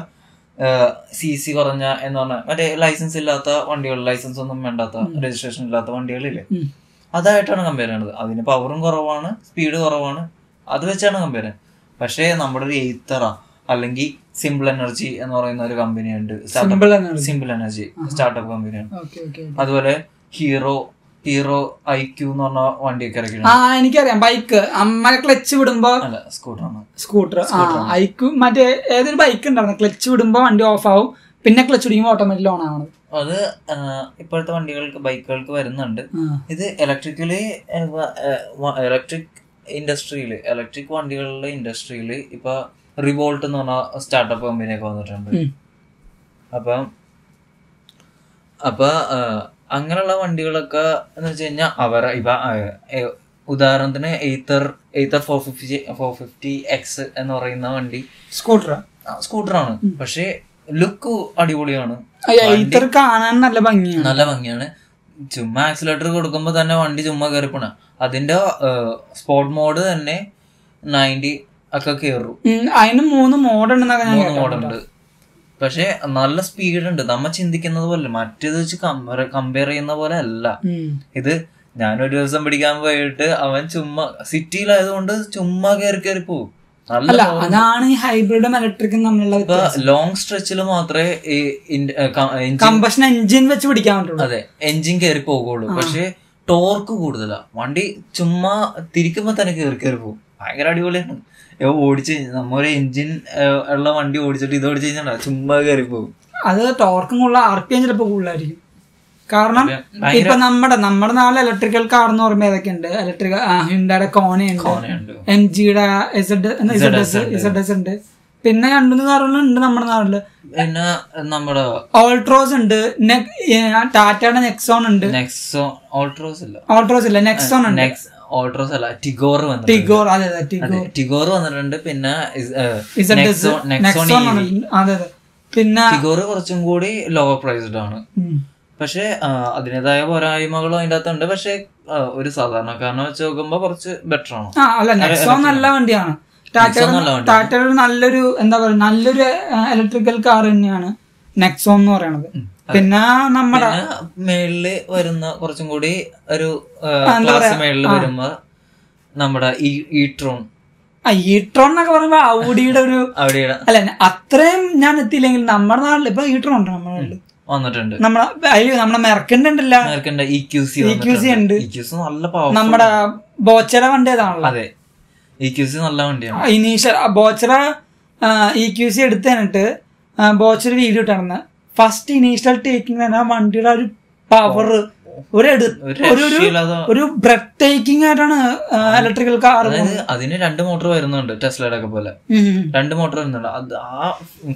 Speaker 3: സി സി കുറഞ്ഞ എന്ന് പറഞ്ഞ മറ്റേ ലൈസൻസ് ഇല്ലാത്ത വണ്ടികൾ ലൈസൻസ് ഒന്നും വേണ്ടാത്ത രജിസ്ട്രേഷൻ ഇല്ലാത്ത വണ്ടികളില്ലേ
Speaker 1: ഉം.
Speaker 3: അതായിട്ടാണ് കമ്പയർ ചെയ്യണത് അതിന് പവറും കുറവാണ് സ്പീഡ് കുറവാണ് അത് വെച്ചാണ് കമ്പയർ ചെയ്യുന്നത് പക്ഷേ നമ്മുടെ ഒരു എയ്ത്തറ അല്ലെങ്കിൽ സിമ്പിൾ എനർജി എന്ന് പറയുന്ന ഒരു കമ്പനി ഉണ്ട്
Speaker 1: Simple Energy.
Speaker 3: Simple Energy startup കമ്പനിയാണ്
Speaker 1: ഓക്കെ ഓക്കെ
Speaker 3: അതുപോലെ ഹീറോ ഹീറോ ഐ ക്യൂ എന്ന് പറഞ്ഞ വണ്ടിയൊക്കെ
Speaker 1: ആ
Speaker 3: ഇറക്കിയിട്ടുണ്ട്
Speaker 1: എനിക്കറിയാം ബൈക്ക് അമ്മ ക്ലച്ച് വിടുമ്പോ
Speaker 3: അല്ല സ്കൂട്ടറാണ്
Speaker 1: സ്കൂട്ടർ ആ ഐക്ക് മറ്റേ ഏതൊരു ബൈക്ക് ഉണ്ടായിരുന്നു ക്ലച്ച് വിടുമ്പോ വണ്ടി ഓഫ് ആവും പിന്നെ ക്ലച്ച് പിടിക്കുമ്പോൾ ഓട്ടോമാറ്റിക് ഓൺ ആവണം
Speaker 3: അത് ആ, ഇപ്പോഴത്തെ വണ്ടികൾക്ക് ബൈക്കുകൾക്ക് വരുന്നുണ്ട്
Speaker 1: ആ.
Speaker 3: ഇത് ഇലക്ട്രിക്കലി ഇലക്ട്രിക് ഇൻഡസ്ട്രിയിൽ ഇലക്ട്രിക് വണ്ടികളുടെ ഇൻഡസ്ട്രിയിൽ ഇപ്പൊ റിവോൾട്ട് എന്ന് പറഞ്ഞ സ്റ്റാർട്ടപ്പ് കമ്പനിയൊക്കെ വന്നിട്ടുണ്ട്
Speaker 1: ഉം.
Speaker 3: അപ്പം അപ്പൊ ആ, അങ്ങനെയുള്ള വണ്ടികളൊക്കെ എന്ന് വെച്ച് കഴിഞ്ഞാൽ അവരെ ഇപ്പൊ ആ, ഏ, ഉദാഹരണത്തിന് Ather Ather four fifty four fifty X എന്ന് പറയുന്ന വണ്ടി
Speaker 1: സ്കൂട്ടർ
Speaker 3: സ്കൂട്ടറാണ് പക്ഷേ ലുക്ക് അടിപൊളിയാണ്
Speaker 1: ഇത്ര കാണാൻ നല്ല ഭംഗിയാണ്
Speaker 3: നല്ല ഭംഗിയാണ് ചുമ്മാ ആക്സിലേറ്റർ കൊടുക്കുമ്പോ തന്നെ വണ്ടി ചുമ്മാ കയറിപ്പോണ അതിന്റെ സ്പോർട്ട് മോഡ് തന്നെ നയൻറ്റി ഒക്കെ കയറും
Speaker 1: ഉം, അതിന് മൂന്ന് മോഡ് ഉണ്ടെന്നൊക്കെ ഞാൻ
Speaker 3: മൂന്ന് മോഡുണ്ട് പക്ഷെ നല്ല സ്പീഡ് ഉണ്ട് നമ്മ ചിന്തിക്കുന്നത് പോലെ മറ്റേത് വെച്ച് കമ്പയർ ചെയ്യുന്ന പോലെ അല്ല
Speaker 1: ഉം.
Speaker 3: ഇത് ഞാനൊരു ദിവസം പിടിക്കാൻ പോയിട്ട് അവൻ ചുമ്മാ സിറ്റിയിലായതുകൊണ്ട് ചുമ്മാ കയറി കയറി പോകും നല്ല
Speaker 1: അല്ല അതാണ് ഈ ഹൈബ്രിഡും ഇലക്ട്രിക്കും തമ്മിലുള്ള
Speaker 3: ഇപ്പൊ ലോങ് സ്ട്രെച്ചിൽ മാത്രമേ ഈ എഞ്ചിൻ
Speaker 1: കമ്പഷൻ എഞ്ചിൻ വെച്ച് പിടിക്കാൻ പറ്റുള്ളൂ
Speaker 3: അതെ എഞ്ചിൻ കയറി പോകുള്ളൂ പക്ഷെ ടോർക്ക് കൂടുതലാ വണ്ടി ചുമ്മാ തിരിക്കുമ്പോ തന്നെ കയറി കയറി പോകും ഭയങ്കര അടിപൊളിയാണ് ഏ, ഓടിച്ച് കഴിഞ്ഞാ- നമ്മ ഒരു എഞ്ചിൻ ഉള്ള വണ്ടി ഓടിച്ചിട്ട് ഇത് ഓടിച്ചു കഴിഞ്ഞാൽ ചുമ്മാ കയറി പോകും
Speaker 1: അത് ടോർക്കും കൂടുതൽ ആർ പി എം ചിലപ്പോൾ കൂടുതലായിരിക്കും കാരണം
Speaker 3: ഭയങ്കര-
Speaker 1: ഇപ്പൊ നമ്മുടെ നമ്മുടെ നാട്ടിൽ ഇലക്ട്രിക്കൽ കാർ എന്ന് പറയുമ്പോൾ ഏതൊക്കെയുണ്ട് ഇലക്ട്രിക്കൽ ഹിൻഡയുടെ കോണയുണ്ട്
Speaker 3: കോണയുണ്ട്.
Speaker 1: എം ജിയുടെ എസഡ് എസഡ് എസ് ഉണ്ട് പിന്നെ രണ്ടു മൂന്ന് കാറുകളുണ്ട് നമ്മുടെ നാട്ടില്
Speaker 3: പിന്നെ നമ്മുടെ
Speaker 1: ഓൾട്രോസ് ഉണ്ട് നെ- ഏ, ടാറ്റയുടെ നെക്സോൺ ഉണ്ട്
Speaker 3: നെക്സോ ഓൾട്രോസ് ഇല്ല
Speaker 1: ഓൾട്രോസ് ഇല്ല നെക്സോൺ ഉണ്ട്
Speaker 3: നെക്സ് ഓൾട്രോസ് അല്ല ടിഗോർ വന്നിട്ടുണ്ട്
Speaker 1: ടിഗോർ അതെ അതെ ടിഗോർ
Speaker 3: അതെ ടിഗോർ വന്നിട്ടുണ്ട് പിന്നെ ഇസ്- ഏ,
Speaker 1: ഇസഡ് എസ്
Speaker 3: നെക്സോ- നെക്സോൺ
Speaker 1: നെക്സോൺ
Speaker 3: EV.
Speaker 1: വന്നിട്ടുണ്ട്. അതെ അതെ പിന്നെ
Speaker 3: ടിഗോർ കുറച്ചും കൂടി ലോവർ പ്രൈസ്ഡ് ആണ്
Speaker 1: ഉം.
Speaker 3: പക്ഷെ അതിൻ്റെതായ പോരായ്മകളും അതിൻ്റെ അകത്തുണ്ട് പക്ഷെ ആ, ഒരു സാധാരണക്കാരനെ വെച്ച് നോക്കുമ്പോ കുറച്ച് ബെറ്റർ ആണ്
Speaker 1: ആ അല്ല നെക്സോൺ നല്ല വണ്ടിയാണ് ടാറ്റ
Speaker 3: നെക്സോൺ നല്ല വണ്ടിയാണ്.
Speaker 1: ടാറ്റയുടെ ഒരു നല്ലൊരു എന്താ പറയുക നല്ലൊരു ഇലക്ട്രിക്കൽ കാർ തന്നെയാണ് നെക്സോൺ എന്ന് പറയണത് പിന്നെ നമ്മുടെ
Speaker 3: പിന്നെ മേളില് വരുന്ന കുറച്ചും കൂടി ഒരു
Speaker 1: എന്താ
Speaker 3: ക്ലാസ്
Speaker 1: പറയാ,
Speaker 3: മേളില്
Speaker 1: ആ.
Speaker 3: വരുമ്പോ നമ്മുടെ ഈ ഈട്രോൺ
Speaker 1: ഈട്രോൺ എന്നൊക്കെ പറയുമ്പോ ഔഡിയുടെ ഒരു
Speaker 3: അവിടെ
Speaker 1: അല്ല അത്രയും ഞാൻ എത്തിയില്ലെങ്കിൽ നമ്മുടെ നാട്ടിൽ ഇപ്പൊ ഈട്രോൺ ഉണ്ട് നമ്മുടെ നാട്ടില്
Speaker 3: വന്നിട്ടുണ്ട്
Speaker 1: നമ്മളെ അയ്യോ നമ്മുടെ മെർക്കൻ്റെ ഉണ്ടല്ല
Speaker 3: നേർക്കണ്ട ഇ ക്യു സി
Speaker 1: EQC ഉണ്ട്.
Speaker 3: ഇ ക്യു സി നല്ല പവർ
Speaker 1: നമ്മുടെ ബോച്ചറ വണ്ടി ഏതാണല്ലോ
Speaker 3: അതെ ഇ ക്യു സി നല്ല വണ്ടിയാണ്
Speaker 1: ഇനീഷ്യൽ ബോച്ചറ ഇ ക്യൂ സി എടുത്ത് തന്നിട്ട് ബോച്ചർ വീഡിയോ ഇട്ടായിരുന്നു ഫസ്റ്റ് ഇനീഷ്യൽ ടേക്കിംഗ് തന്നെ ആ വണ്ടിയുടെ ആ ഒരു പവർ ഒരു എടു
Speaker 3: ഒരു
Speaker 1: ഒരു ഒരു
Speaker 3: രക്ഷയില്ലാതെ
Speaker 1: ഒരു ബ്രെത്ത് ടേക്കിംഗ് ആയിട്ടാണ് ഇലക്ട്രിക്കൽ കാർ
Speaker 3: അതായത് അതിന് രണ്ട് മോട്ടോർ വരുന്നുണ്ട് ടെസ്ലയുടെ ഒക്കെ പോലെ രണ്ട് മോട്ടോർ വരുന്നുണ്ട് അത് ആ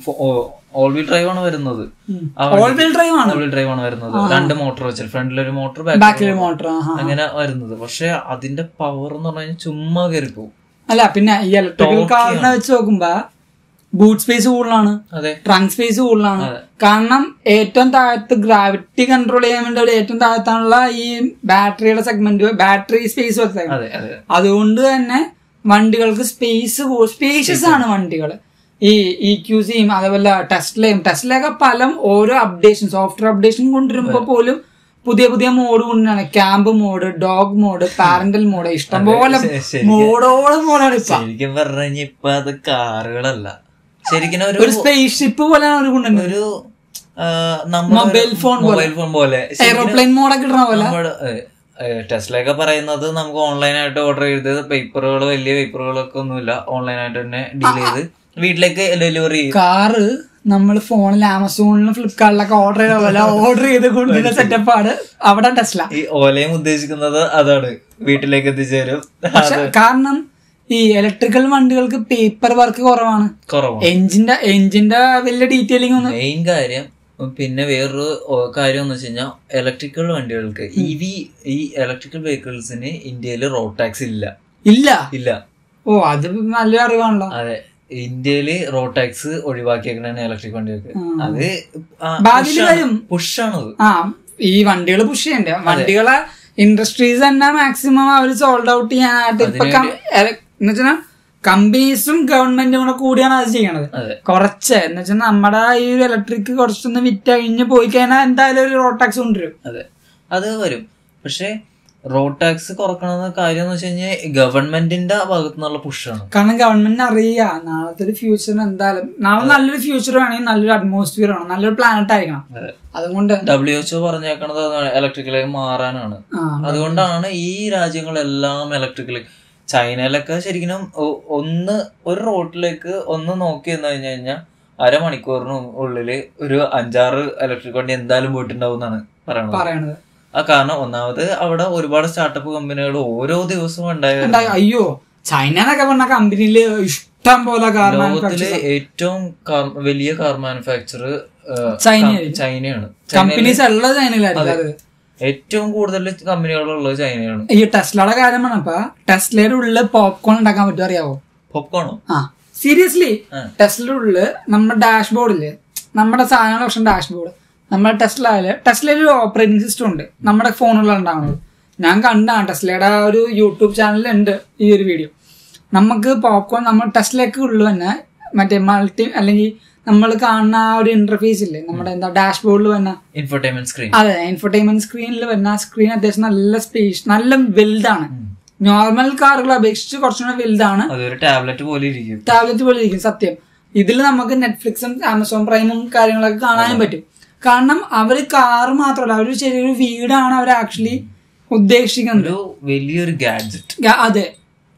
Speaker 3: ഓൾ വീൽ ഡ്രൈവ് ആണ് വരുന്നത്
Speaker 1: ഓൾ വീൽ ഡ്രൈവ് ആണ്
Speaker 3: ഓൾ വീൽ ഡ്രൈവ് ആണ് വരുന്നത് രണ്ട് മോട്ടോർ വെച്ചിട്ട് ഫ്രണ്ടിൽ ഒരു മോട്ടോർ
Speaker 1: ബാക്കിൽ മോട്ടർ
Speaker 3: അങ്ങനെ വരുന്നത് പക്ഷെ അതിന്റെ പവർ എന്ന് പറഞ്ഞു കഴിഞ്ഞാൽ ചുമ്മാ കയറി പോകും
Speaker 1: അല്ല പിന്നെ ഈ ഇലക്ട്രിക്കൽ കാറിനെ വെച്ച് നോക്കുമ്പോ ബൂട്ട് സ്പേസ് കൂടുതലാണ്
Speaker 3: അതെ
Speaker 1: ട്രങ്ക് സ്പേസ് കൂടുതലാണ് കാരണം ഏറ്റവും താഴത്ത് ഗ്രാവിറ്റി കൺട്രോൾ ചെയ്യാൻ വേണ്ടി അവിടെ ഏറ്റവും താഴത്താണുള്ള ഈ ബാറ്ററിയുടെ സെഗ്മെന്റ് ബാറ്ററി സ്പേസ് വെച്ചത്
Speaker 3: അതെ അതെ
Speaker 1: അതുകൊണ്ട് തന്നെ വണ്ടികൾക്ക് സ്പേസ് സ്പേഷ്യസ് ആണ് വണ്ടികൾ ഈ ഇ ക്യു സിയും അതേപോലെ ടെസ്ലയും ടെസ്ലയൊക്കെ പല ഓരോ അപ്ഡേഷൻ സോഫ്റ്റ്വെയർ അപ്ഡേഷൻ കൊണ്ടുവരുമ്പോൾ പോലും പുതിയ പുതിയ മോഡ് കൊണ്ടാണ് camp mode dog mode parental mode ഇഷ്ടംപോലെ
Speaker 3: ശ- ശരിക്കും.
Speaker 1: മോഡോളം മോഡാണ് ഇപ്പൊ
Speaker 3: ശരിക്കും പറഞ്ഞു കഴിഞ്ഞാൽ ഇപ്പൊ അത് കാറുകളല്ല ശരിക്കും ഒരു
Speaker 1: ഒരു സ്പേസ് ഷിപ്പ് പോലെയാണ് അവർ കൊണ്ടുവരുന്നത്
Speaker 3: ഒരു ആ, നമ്മുടെ
Speaker 1: Mobile phone പോലെ.
Speaker 3: മൊബൈൽ ഫോൺ പോലെ ശരിക്കും
Speaker 1: എയറോപ്ലെയിൻ മോഡൊക്കെ ഇടണ പോലെ
Speaker 3: നമ്മുടെ ടെസ്ലൊക്കെ പറയുന്നത് നമുക്ക് ഓൺലൈനായിട്ട് ഓർഡർ ചെയ്ത് പേപ്പറുകൾ വലിയ പേപ്പറുകളൊക്കെ ഒന്നുമില്ല ഓൺലൈനായിട്ട് തന്നെ ഡീൽ ചെയ്ത് വീട്ടിലേക്ക് ഡെലിവറി ചെയ്യും
Speaker 1: കാറ് നമ്മൾ ഫോണിൽ ആമസോണിലും ഫ്ലിപ്കാർട്ടിലൊക്കെ ഓർഡർ ചെയ്ത പോലെ ഓർഡർ ചെയ്ത് കൊണ്ടുവരുന്ന സെറ്റപ്പാണ് അവിടെ ടെസ്ല
Speaker 3: ഈ ഓലയും ഉദ്ദേശിക്കുന്നത് അതാണ് വീട്ടിലേക്ക് എത്തിച്ചേരും
Speaker 1: പക്ഷെ കാരണം ഈ ഇലക്ട്രിക്കൽ വണ്ടികൾക്ക് പേപ്പർ വർക്ക് കുറവാണ്
Speaker 3: കുറവാണ്
Speaker 1: എഞ്ചിന്റെ എഞ്ചിന്റെ വലിയ ഡീറ്റെയിലിംഗ് ഒന്നും
Speaker 3: മെയിൻ കാര്യം പിന്നെ വേറൊരു ഓ- കാര്യം എന്ന് വെച്ച് കഴിഞ്ഞാൽ ഇലക്ട്രിക്കൽ വണ്ടികൾക്ക് ഇ വി ഈ ഇലക്ട്രിക്കൽ വെഹിക്കിൾസിന് ഇന്ത്യയിൽ റോഡ് ടാക്സ് ഇല്ല
Speaker 1: ഇല്ല
Speaker 3: ഇല്ല
Speaker 1: ഓ അത് നല്ലൊരു അറിവാണല്ലോ
Speaker 3: അതെ ഇന്ത്യയില് റോഡ് ടാക്സ് ഒഴിവാക്കിയേക്കണ ഇലക്ട്രിക് വണ്ടികൾക്ക് അത്
Speaker 1: ഭാവിയിൽ വരും.
Speaker 3: പുഷാണത്
Speaker 1: ആ ഈ വണ്ടികൾ പുഷ് ചെയ്യണ്ടേ വണ്ടികളെ ഇൻഡസ്ട്രീസ് തന്നെ മാക്സിമം അവർ സോൾഡ് ഔട്ട് ചെയ്യാനായിട്ട് ഇപ്പൊ എന്ന് വെച്ചാൽ കമ്പനീസും ഗവൺമെന്റും കൂടെ കൂടിയാണ് അത് ചെയ്യണത്
Speaker 3: അതെ
Speaker 1: കുറച്ച് എന്ന് വെച്ചാൽ നമ്മുടെ ഈ ഒരു ഇലക്ട്രിക് കുറച്ചൊന്ന് വിറ്റഴിഞ്ഞ് പോയി കഴിഞ്ഞാൽ എന്തായാലും ഒരു റോഡ് ടാക്സ് കൊണ്ടുവരും
Speaker 3: അതെ അത് വരും പക്ഷെ റോഡ് ടാക്സ് കുറക്കണമെന്ന കാര്യം എന്ന് വെച്ച് കഴിഞ്ഞാൽ ഗവൺമെന്റിന്റെ ഭാഗത്തു നിന്നുള്ള പുഷാണ്
Speaker 1: കാരണം ഗവൺമെന്റിന് അറിയാം നാളത്തെ ഒരു ഫ്യൂച്ചറിന് എന്തായാലും നാളെ നല്ലൊരു ഫ്യൂച്ചർ വേണമെങ്കിൽ നല്ലൊരു അറ്റ്മോസ്ഫിയർ വേണം നല്ലൊരു പ്ലാനറ്റ് ആയിരിക്കണം
Speaker 3: അതെ
Speaker 1: അതുകൊണ്ട്
Speaker 3: ഡബ്ല്യു എച്ച്ഒ പറഞ്ഞേക്കണത് ഇലക്ട്രിക്കലേക്ക് മാറാനാണ്
Speaker 1: ആ
Speaker 3: അതുകൊണ്ടാണ് ഈ രാജ്യങ്ങളെല്ലാം ഇലക്ട്രിക്കൽ ചൈനയിലൊക്കെ ശരിക്കും ഒ- ഒന്ന് ഒരു റോഡിലേക്ക് ഒന്ന് നോക്കി എന്ന് കഴിഞ്ഞു കഴിഞ്ഞാൽ അരമണിക്കൂറിന് ഉള്ളില് ഒരു അഞ്ചാറ് ഇലക്ട്രിക് വണ്ടി എന്തായാലും പോയിട്ടുണ്ടാവും എന്നാണ് പറയണത്
Speaker 1: പറയണത്
Speaker 3: ആ കാരണം ഒന്നാമത് അവിടെ ഒരുപാട് സ്റ്റാർട്ടപ്പ് കമ്പനികൾ ഓരോ ദിവസവും ഉണ്ടായി
Speaker 1: എന്താ അയ്യോ ചൈന എന്നൊക്കെ പറഞ്ഞ കമ്പനിയില് ഇഷ്ടം പോലെ കാർ
Speaker 3: ലോകത്തിലെ ഏറ്റവും കാർ- വലിയ കാർ മാനുഫാക്ചർ
Speaker 1: ചൈനയായിരിക്കും.
Speaker 3: ചൈനയാണ്
Speaker 1: കമ്പനീസ് ഉള്ളത് ചൈനയിലായിരിക്കും അത്
Speaker 3: ഏറ്റവും കൂടുതൽ കമ്പനികളുള്ളത് ചൈനയാണ്
Speaker 1: ഈ ടെസ്ലയുടെ കാര്യം പറഞ്ഞപ്പോ ടെസ്ലയുടെ ഉള്ളില് പോപ്കോൺ ഉണ്ടാക്കാൻ പറ്റും അറിയാവോ
Speaker 3: പോപ്കോണോ
Speaker 1: ആ സീരിയസ്ലി
Speaker 3: ആ.
Speaker 1: ടെസ്ലയുടെ ഉള്ളില് നമ്മുടെ ഡാഷ്ബോർഡില് നമ്മുടെ സാധനങ്ങളുടെ ഓപ്ഷൻ ഡാഷ്ബോർഡ് നമ്മുടെ ടെസ്ലയില് ടെസ്ലയിൽ ഒരു ഓപ്പറേറ്റിംഗ് സിസ്റ്റം ഉണ്ട് നമ്മുടെ ഫോണുകളിൽ ഉണ്ടാവുന്നത് ഞാൻ കണ്ടാണ് ടെസ്ലയുടെ ആ ഒരു യൂട്യൂബ് ചാനലിൽ ഉണ്ട് ഈ ഒരു വീഡിയോ നമുക്ക് പോപ്കോൺ നമ്മൾ ടെസ്ലയ്ക്ക് ഉള്ളു തന്നെ മറ്റേ മൾട്ടി അല്ലെങ്കിൽ നമ്മൾ കാണുന്ന ആ ഒരു ഇന്റർഫേസ് ഇല്ലേ നമ്മുടെ എന്താ ഡാഷ്ബോർഡിൽ വന്ന
Speaker 3: ഇൻഫർടൈൻമെന്റ് സ്ക്രീൻ
Speaker 1: അതെ ഇൻഫർടൈൻമെന്റ് സ്ക്രീനിൽ വരുന്ന ആ സ്ക്രീൻ അത്യാവശ്യം നല്ല സ്പേസ് നല്ല വലുതാണ് നോർമൽ കാറുകളെ അപേക്ഷിച്ച് കുറച്ചുകൂടെ വലുതാണ്
Speaker 3: അതൊരു ടാബ്ലറ്റ് പോലെ ഇരിക്കും
Speaker 1: ടാബ്ലറ്റ് പോലെ ഇരിക്കും സത്യം ഇതിൽ നമുക്ക് നെറ്റ്ഫ്ലിക്സും ആമസോൺ പ്രൈമും കാര്യങ്ങളൊക്കെ കാണാനും പറ്റും കാരണം അവര് കാറ് മാത്രമല്ല അവര് ചെറിയൊരു വീടാണ് അവർ ആക്ച്വലി ഉദ്ദേശിക്കുന്നത്
Speaker 3: ഒരു വലിയൊരു ഗാഡ്ജറ്റ്
Speaker 1: ഗ- അതെ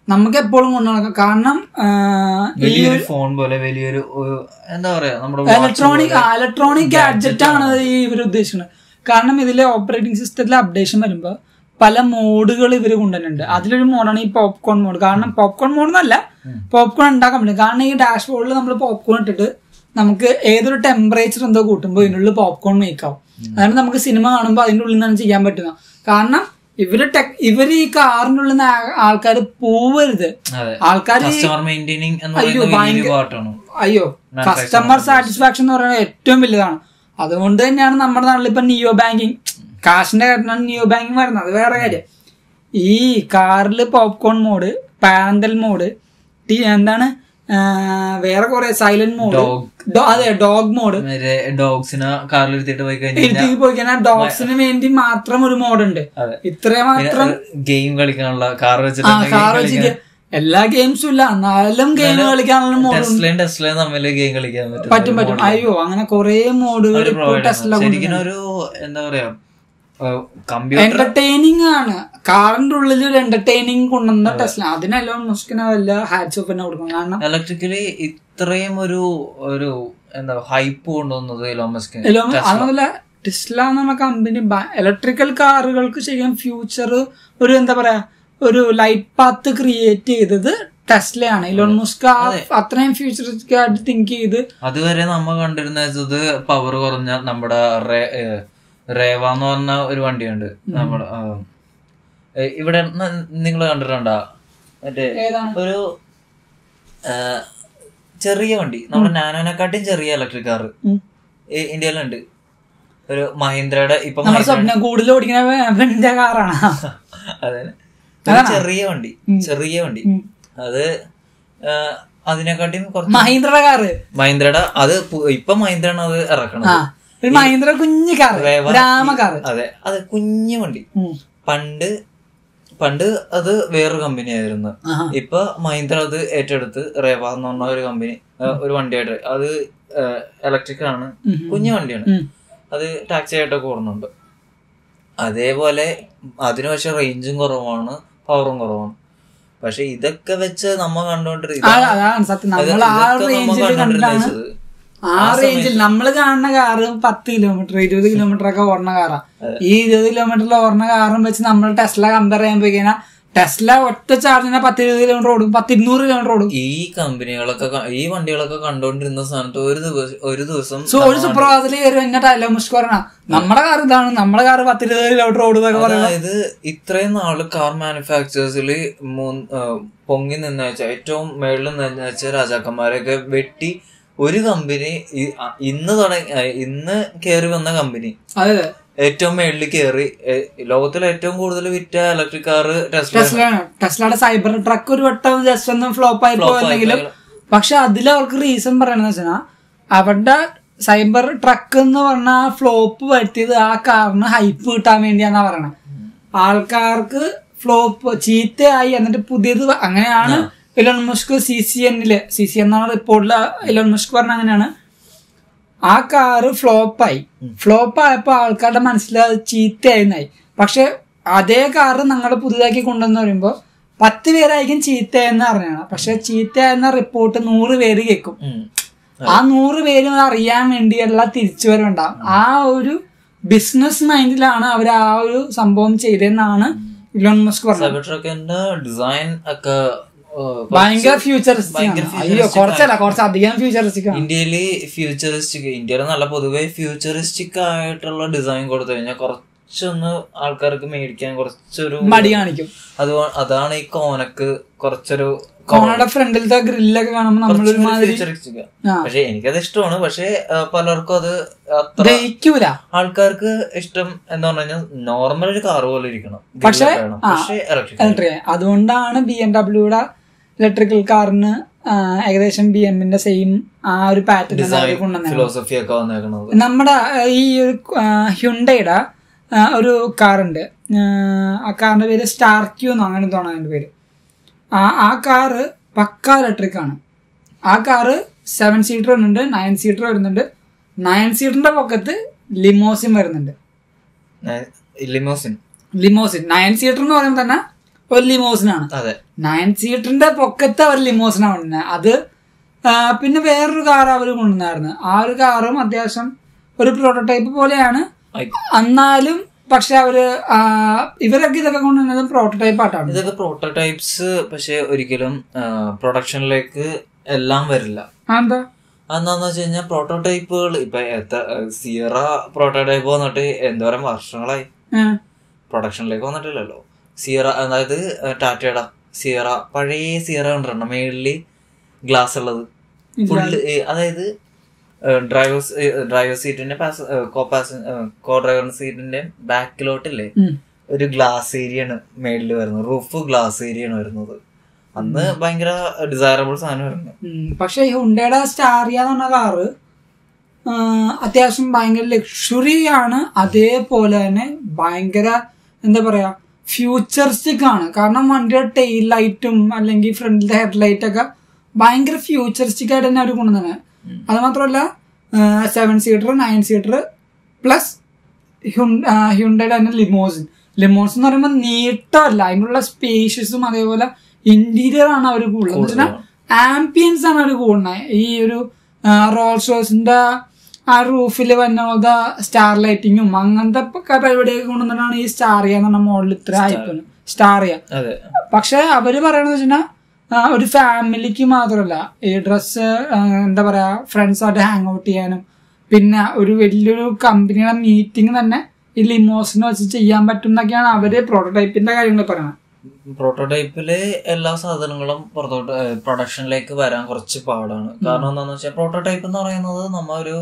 Speaker 1: നമുക്ക് എപ്പോഴും കൊണ്ടു നടക്കാം കാരണം ആ, ഈ
Speaker 3: വലിയൊരു ഫോൺ പോലെ വലിയൊരു ഒരു, എന്താ പറയാ നമ്മുടെ watch
Speaker 1: ഇലക്ട്രോണിക്
Speaker 3: പോലെ.
Speaker 1: ഇലക്ട്രോണിക് ഗാഡ്ജറ്റ് ആണ് ഈ ഇവർ ഉദ്ദേശിക്കുന്നത് കാരണം ഇതിലെ ഓപ്പറേറ്റിംഗ് സിസ്റ്റത്തിലെ അപ്ഡേഷൻ വരുമ്പോൾ പല മോഡുകൾ ഇവർ കൊണ്ടുവരുന്നുണ്ട് അതിലൊരു മോഡാണ് ഈ പോപ്കോൺ മോഡ് കാരണം പോപ്കോൺ മോഡ് എന്നല്ല പോപ്കോൺ ഉണ്ടാക്കാൻ പറ്റും കാരണം ഈ ഡാഷ്ബോർഡിൽ നമ്മൾ പോപ്കോൺ ഇട്ടിട്ട് നമുക്ക് ഏതൊരു ടെമ്പറേച്ചർ എന്തോ കൂട്ടുമ്പോൾ ഇതിനുള്ളിൽ പോപ്കോൺ മേക്ക് ആവും അതാണ് നമുക്ക് സിനിമ കാണുമ്പോൾ അതിൻ്റെ ഉള്ളിൽ നിന്നാണ് ചെയ്യാൻ പറ്റുന്നത് കാരണം ഇവര് ടെക് ഇവര് ഈ കാറിൻ്റെ ഉള്ളിൽ നിന്ന് ആൾക്കാർ പോവരുത്
Speaker 3: അതെ
Speaker 1: ആൾക്കാർ
Speaker 3: കസ്റ്റമർ മെയിൻറ്റെയിനിങ് എന്ന്
Speaker 1: അയ്യോ,
Speaker 3: പറയുന്ന വലിയൊരു
Speaker 1: ഭയങ്കര-
Speaker 3: പാർട്ടാണ്
Speaker 1: അയ്യോ കസ്റ്റമർ സാറ്റിസ്ഫാക്ഷൻ എന്ന് പറയുന്നത് ഏറ്റവും വലുതാണ് അതുകൊണ്ട് തന്നെയാണ് നമ്മുടെ നാട്ടിൽ ഇപ്പൊ നിയോ ബാങ്കിങ് കാശിന്റെ കാര്യത്തിലാണ് നിയോ ബാങ്കിങ് വരുന്നത് അത് വേറെ കാര്യം ഈ കാറിൽ പോപ്കോൺ മോഡ് പാരന്തൽ മോഡ് എന്താണ് ആ, വേറെ കുറെ സൈലന്റ് മോഡ് അതെ ഡോഗ് മോഡ്
Speaker 3: മറ്റേ ഡോഗ്സിനെ കാറിൽ എടുത്തിട്ട് പോയി കഴിഞ്ഞാൽ
Speaker 1: ഇരുത്തി പോയി കഴിഞ്ഞാൽ ഡോഗ്സിന് വേണ്ടി മാത്രം ഒരു മോഡ് ഉണ്ട്
Speaker 3: അതെ.
Speaker 1: ഇത്ര മാത്രം
Speaker 3: ഗെയിം കളിക്കാനുള്ള കാർ
Speaker 1: ആ
Speaker 3: വെച്ചിട്ട്
Speaker 1: കാർ വെച്ച് എല്ലാ ഗെയിംസും ഇല്ല എന്നാലും ഗെയിം കളിക്കാനുള്ള മോഡ്
Speaker 3: ടെസ്ലയും ടെസ്ലയും തമ്മിൽ ഗെയിം കളിക്കാൻ പറ്റും
Speaker 1: പറ്റും പറ്റും അയ്യോ അങ്ങനെ കുറെ മോഡുകൾ
Speaker 3: അവര്
Speaker 1: ഇപ്പോൾ
Speaker 3: provide
Speaker 1: ടെസ്ല
Speaker 3: ചെയ്യുന്നത്. ശരിക്കും ഒരു എന്താ പറയാ കമ്പ്യൂട്ടർ
Speaker 1: എന്റർടൈനിങ് ആണ് കാറിന്റെ ഉള്ളിൽ ഒരു എന്റർടൈനിങ് കൊണ്ടുവന്ന ടെസ്ല അതിനെല്ലാം മുസ്കിന് വല്ല ഹാറ്റ്സ് ഓഫ് തന്നെ കൊടുക്കണം കാരണം
Speaker 3: ഇലക്ട്രിക്കലി ഇത്രയും ഒരു ഒരു എന്താ ഹൈപ്പ് കൊണ്ടുവന്നത് എലോൺ മസ്ക്
Speaker 1: എല്ലാം അതുപോലെ ടെസ്ല എന്ന് പറഞ്ഞ കമ്പനി ഇലക്ട്രിക്കൽ കാറുകൾക്ക് ശരിക്കും ഫ്യൂച്ചർ ഒരു എന്താ പറയാ ഒരു ലൈറ്റ് പാത്ത് ക്രിയേറ്റ് ചെയ്തത് ടെസ്ലയാണ് ഇലോൺ മുസ്ക് അത്രയും ഫ്യൂച്ചറിസ്റ്റിക് ആയിട്ട് തിങ്ക് ചെയ്ത്
Speaker 3: അതുവരെ നമ്മ കണ്ടിരുന്നത് പവർ കുറഞ്ഞ നമ്മുടെ റേ- ഏ, റേവ എന്ന് പറഞ്ഞ ഒരു വണ്ടിയുണ്ട് നമ്മുടെ ആ, ഏ, ഇവിടെ നിങ്ങൾ കണ്ടിട്ടുണ്ടോ മറ്റേ
Speaker 1: ഏതാണ്
Speaker 3: ഒരു ആ, ചെറിയ വണ്ടി നമ്മുടെ നാനോനെക്കാട്ടും ചെറിയ ഇലക്ട്രിക് കാർ
Speaker 1: ഉം.
Speaker 3: ഇന്ത്യയിലുണ്ട് ഒരു മഹീന്ദ്രയുടെ ഇപ്പൊ
Speaker 1: നമ്മുടെ സ്വപ്നം കൂടുതൽ ഓടിക്കുന്ന വെന്റെ കാറാണ്
Speaker 3: അതെ ഒരു ചെറിയ വണ്ടി ചെറിയ വണ്ടി
Speaker 1: ഉം.
Speaker 3: അത് ആ, അതിനെക്കാട്ടിയും കുറച്ച്
Speaker 1: മഹീന്ദ്രയുടെ കാറ്
Speaker 3: മഹീന്ദ്രയുടെ അത് പു- ഇപ്പൊ മഹീന്ദ്രയാണ് അത് ഇറക്കണത്
Speaker 1: ആ ഒരു മഹീന്ദ്ര കുഞ്ഞു കാറ്
Speaker 3: റേവ-
Speaker 1: രാമ കാറ്
Speaker 3: അതെ അത് കുഞ്ഞു വണ്ടി
Speaker 1: ഉം.
Speaker 3: പണ്ട് പണ്ട് അത് വേറൊരു കമ്പനി ആയിരുന്നു
Speaker 1: ആഹാ.
Speaker 3: ഇപ്പൊ മഹീന്ദ്ര അത് ഏറ്റെടുത്ത് റേവ എന്ന് പറഞ്ഞ ഒരു കമ്പനി ഒരു വണ്ടിയായിട്ട് അത് ഇലക്ട്രിക് ആണ് കുഞ്ഞു വണ്ടിയാണ്
Speaker 1: ഉം.
Speaker 3: അത് ടാക്സി ആയിട്ടൊക്കെ ഓടുന്നുണ്ട് അതേപോലെ അതിന് പക്ഷെ റേഞ്ചും കുറവാണ് പവറും കുറവാണ് പക്ഷെ ഇതൊക്കെ വെച്ച് നമ്മ
Speaker 1: ആ,
Speaker 3: കണ്ടോണ്ടിരിക്കുന്നത്
Speaker 1: അതാണ് സത്യം നമ്മൾ ആ റേഞ്ചിൽ കണ്ടാണ് ആ റേഞ്ചിൽ നമ്മൾ കാണുന്ന കാറ് പത്ത് കിലോമീറ്റർ ഇരുപത് കിലോമീറ്റർ ഒക്കെ ഓടുന്ന കാറാ ഈ ഇരുപത് കിലോമീറ്ററിൽ ഓടുന്ന കാറും വെച്ച് നമ്മൾ ടെസ്ല കമ്പയർ ചെയ്യാൻ പോയി കഴിഞ്ഞാൽ ടെസ്ല ഒറ്റ ചാർജിനെ പത്ത് ഇരുപത് കിലോമീറ്റർ ഓടും പത്ത് ഇരുന്നൂറ് കിലോമീറ്റർ ഓടും
Speaker 3: ഈ കമ്പനികളൊക്കെ ക- ഈ വണ്ടികളൊക്കെ കണ്ടോണ്ടിരുന്ന സ്ഥാനത്ത് ഒരു ദിവസം ഒരു ദിവസം
Speaker 1: സോ ഒരു സുപ്രഭാതത്തിൽ കയറി എന്നിട്ട് അല്ല മുഷ്ക് പറഞ്ഞ നമ്മുടെ കാർ ഇതാണ് നമ്മുടെ കാർ പത്ത് ഇരുപത് കിലോമീറ്റർ ഓടുന്നൊക്കെ പറയുന്നത്
Speaker 3: അതായത് ഇത്രയും നാള് കാർ മാനുഫാക്ചേഴ്സിൽ പൊങ്ങി നിന്ന് വെച്ചാൽ ഏറ്റവും മേളിൽ നിന്ന് വെച്ച രാജാക്കന്മാരെയൊക്കെ വെട്ടി ഒരു കമ്പനി ഇന്ന് തുടങ്ങി ആ, ഇന്ന് കയറി വന്ന കമ്പനി
Speaker 1: അതെ അതെ
Speaker 3: ഏറ്റവും മേളിൽ കയറി ലോകത്തിൽ ഏറ്റവും കൂടുതൽ വിറ്റ ഇലക്ട്രിക് കാർ ടെസ്ല
Speaker 1: ടെസ്ലയാണ് ടെസ്ലയുടെ സൈബർ ട്രക്ക് ഒരു വട്ടം ജസ്റ്റ് ഒന്ന് ഫ്ലോപ്പ് ആയി പോയെങ്കിലും പക്ഷെ അതിൽ അവർക്ക് റീസൺ പറയണെന്ന് വെച്ചാൽ അവരുടെ സൈബർ ട്രക്ക് എന്ന് പറഞ്ഞ ഫ്ലോപ്പ് വരുത്തിയത് ആ കാറിന് ഹൈപ്പ് കിട്ടാൻ വേണ്ടിയാന്നാ പറയണത് ആൾക്കാർക്ക് ഫ്ലോപ്പ് ചീത്തയായി എന്നിട്ട് പുതിയത് വ- അങ്ങനെയാണ് ഇലോൺ മുസ്ക് സി സി എന്നില് സി സി എന്നാണ് റിപ്പോർട്ടിൽ ഇലോൺ മുസ്ക് പറഞ്ഞ അങ്ങനെയാണ് ആ കാറ് ഫ്ലോപ്പായി ഫ്ലോപ്പ് ആയപ്പോ ആൾക്കാരുടെ മനസ്സിൽ അത് ചീത്തയായി പക്ഷെ അതേ കാറ് ഞങ്ങൾ പുതുതാക്കി കൊണ്ടുവന്ന് പറയുമ്പോൾ പത്ത് പേരായിരിക്കും ചീത്തയെന്ന് അറിഞ്ഞാണ് പക്ഷെ ചീത്തയെന്ന റിപ്പോർട്ട് നൂറ് പേര് കേൾക്കും ആ നൂറ് പേരും അത് അറിയാൻ വേണ്ടിയുള്ള തിരിച്ചുവരവുണ്ടാവും ആ ഒരു ബിസിനസ് മൈൻഡിലാണ് അവർ ആ ഒരു സംഭവം ചെയ്തതെന്നാണ് ഇലോൺ മസ്ക് പറഞ്ഞത്
Speaker 3: സൈബർ ട്രക്കിന്റെ ഡിസൈൻ ഒക്കെ ആ,
Speaker 1: ഭയങ്കര ഫ്യൂച്ചറിസ്റ്റിക്
Speaker 3: ഭയങ്കര
Speaker 1: അയ്യോ കുറച്ചല്ല കുറച്ച് അധികം ഫ്യൂച്ചറിസ്റ്റിക് ആണ്
Speaker 3: ഇന്ത്യയില് ഫ്യൂച്ചറിസ്റ്റിക് ഇന്ത്യയിൽ നല്ല പൊതുവെ ഫ്യൂച്ചറിസ്റ്റിക് ആയിട്ടുള്ള ഡിസൈൻ കൊടുത്തു കഴിഞ്ഞാൽ കുറച്ചൊന്ന് ആൾക്കാർക്ക് മേടിക്കാൻ കുറച്ചൊരു
Speaker 1: മടി കാണിക്കും
Speaker 3: അത് അതാണ് ഈ കോനക്ക് കുറച്ചൊരു
Speaker 1: കോണയുടെ ഫ്രണ്ടിലത്തെ ഗ്രില്ലൊക്കെ കാണുമ്പോൾ നമ്മളൊരു മാതിരി
Speaker 3: ഫ്യൂച്ചറിസ്റ്റിക്
Speaker 1: ആ.
Speaker 3: പക്ഷെ എനിക്കത് ഇഷ്ടമാണ് പക്ഷെ ആ, പലർക്കും അത് അത്ര
Speaker 1: ദഹിക്കൂല
Speaker 3: ആൾക്കാർക്ക് ഇഷ്ടം എന്ന് പറഞ്ഞു കഴിഞ്ഞാൽ നോർമൽ ഒരു കാർ പോലെ ഇരിക്കണം
Speaker 1: പക്ഷേ,
Speaker 3: Grill വേണം.
Speaker 1: ആ.
Speaker 3: പക്ഷെ ഇലക്ട്രിക്
Speaker 1: ഇലക്ട്രിക് അതുകൊണ്ടാണ് ബി എം ഡബ്ല്യൂടെ ഇലക്ട്രിക്കൽ കാറിന് ഏകദേശം ബി എമ്മിന്റെ സെയിം ആ ഒരു പാറ്റേൺ
Speaker 3: ഡിസൈൻ
Speaker 1: കൊണ്ടുവന്നത്
Speaker 3: ഫിലോസഫി ഒക്കെ വന്നേക്കണത്
Speaker 1: നമ്മുടെ ആ, ഈ ഒരു ഹ്യുണ്ടയുടെ ഒരു കാറുണ്ട് ആ കാറിന്റെ പേര് സ്റ്റാർ ക്യൂ എന്നോ അങ്ങനെ തോന്നാണ് അതിന്റെ പേര് ആ ആ കാറ് പക്ക ഇലക്ട്രിക് ആണ് ആ കാറ് സെവൻ സീറ്റർ വരുന്നുണ്ട് നയൻ സീറ്റർ വരുന്നുണ്ട് നയൻ സീറ്ററിന്റെ പൊക്കത്ത് ലിമോസിൻ വരുന്നുണ്ട്
Speaker 3: ലിമോസിൻ
Speaker 1: ലിമോസിൻ നയൻ സീറ്റർ എന്ന് പറയുമ്പോൾ തന്നെ ഒരു ലിമോസിനാണ്
Speaker 3: അതെ
Speaker 1: നയൻ സീറ്ററിന്റെ പൊക്കത്തെ ഒരു ലിമോസിനാണ് കൊണ്ടുവന്നത് അത് ആ, പിന്നെ വേറൊരു കാർ അവർ കൊണ്ടുവന്നായിരുന്നു ആ ഒരു കാറും അത്യാവശ്യം ഒരു പ്രോട്ടോടൈപ്പ് പോലെയാണ്
Speaker 3: ആയി-
Speaker 1: എന്നാലും പക്ഷെ അവര് ആ, ഇവരൊക്കെ ഇതൊക്കെ കൊണ്ടുവന്നത് പ്രോട്ടോടൈപ്പ് ആയിട്ടാണ്
Speaker 3: ഇതൊക്കെ പ്രോട്ടോടൈപ്സ് പക്ഷെ ഒരിക്കലും പ്രൊഡക്ഷനിലേക്ക് എല്ലാം വരില്ല
Speaker 1: ആ, എന്താ
Speaker 3: അതെന്താന്ന് വെച്ച് കഴിഞ്ഞാൽ പ്രോട്ടോടൈപ്പുകൾ ഇപ്പൊ എത്ര സിയറ പ്രോട്ടോടൈപ്പ് വന്നിട്ട് എന്തോരം വർഷങ്ങളായി
Speaker 1: ആ,
Speaker 3: പ്രൊഡക്ഷനിലേക്ക് വന്നിട്ടില്ലല്ലോ സിയറ അതായത് ടാറ്റയുടെ സിയറ പഴയ സിയറ കണ്ടിട്ടുണ്ടോ മേളില് ഗ്ലാസ് ഉള്ളത് ഫുള്ള് അതായത് ഡ്രൈവേഴ്സ് ഡ്രൈവർ സീറ്റിന്റെ കോ പാസ കോ ഡ്രൈവർ സീറ്റിന്റെ ബാക്കിലോട്ടില്ലേ
Speaker 1: ഉം.
Speaker 3: ഒരു ഗ്ലാസ് ഏരിയ ആണ് മേളിൽ വരുന്നത് റൂഫ് ഗ്ലാസ് ഏരിയ ആണ് വരുന്നത് അന്ന് ഭയങ്കര ഡിസൈറബിൾ സാധനമായിരുന്നു
Speaker 1: ഉം. പക്ഷെ ഈ ഹുണ്ടയുടെ സ്റ്റാറിയ എന്ന് പറഞ്ഞ കാറ് ആ, അത്യാവശ്യം ഭയങ്കര ലക്ഷറി ആണ് അതേപോലെ തന്നെ ഭയങ്കര എന്താ പറയാ ഫ്യൂച്ചറിസ്റ്റിക് ആണ് കാരണം വണ്ടിയുടെ ടെയിൽ ലൈറ്റും അല്ലെങ്കിൽ ഫ്രണ്ടിലത്തെ ഹെഡ് ലൈറ്റ് ഒക്കെ ഭയങ്കര ഫ്യൂച്ചറിസ്റ്റിക് ആയിട്ട് തന്നെ അവർ കൊണ്ടുവന്നത് അത് മാത്രമല്ല seven seater nine seater plus ഹ്യുണ്ടയുടെ തന്നെ ലിമോസിൻ ലിമോസിൻ എന്ന് പറയുമ്പോൾ നീട്ടമല്ല അതിനുള്ള സ്പേഷ്യസും അതേപോലെ ഇന്റീരിയർ ആണ് അവർ കൂടുതൽ എന്ന് വെച്ചാൽ ആംബിയൻസ് ആണ് അവർ കൂടുന്നത് ഈ ഒരു റോൾസ് റോയ്സിന്റെ ആ റൂഫിൽ വന്ന പോലത്തെ സ്റ്റാർ ലൈറ്റിങ്ങും അങ്ങനത്തെ ഒക്കെ പരിപാടിയൊക്കെ കൊണ്ടുവന്നിട്ടാണ് ഈ സ്റ്റാറിയ എന്ന് പറഞ്ഞ മോഡൽ ഇത്ര ആയിപ്പോണ് സ്റ്റാറിയ
Speaker 3: അതെ
Speaker 1: പക്ഷെ അവര് പറയണത് വെച്ചാൽ ഒരു ഫാമിലിക്ക് മാത്രമല്ല ഈ ഡ്രസ്സ് എന്താ പറയാ ഫ്രണ്ട്സായിട്ട് ഹാങ് ഔട്ട് ചെയ്യാനും പിന്നെ ഒരു വലിയൊരു കമ്പനിയുടെ മീറ്റിംഗ് തന്നെ ഈ ലിമോസിന് വെച്ച് ചെയ്യാൻ പറ്റും എന്നൊക്കെയാണ് അവര് പ്രോട്ടോടൈപ്പിന്റെ കാര്യങ്ങൾ പറയുന്നത്
Speaker 3: പ്രോട്ടോടൈപ്പില് എല്ലാ സാധനങ്ങളും പുറത്തോട്ട് പ്രൊഡക്ഷനിലേക്ക് വരാൻ കുറച്ച് പാടാണ് കാരണം എന്താണെന്ന് വെച്ചാൽ പ്രോട്ടോടൈപ്പ് എന്ന് പറയുന്നത് നമ്മ ഒരു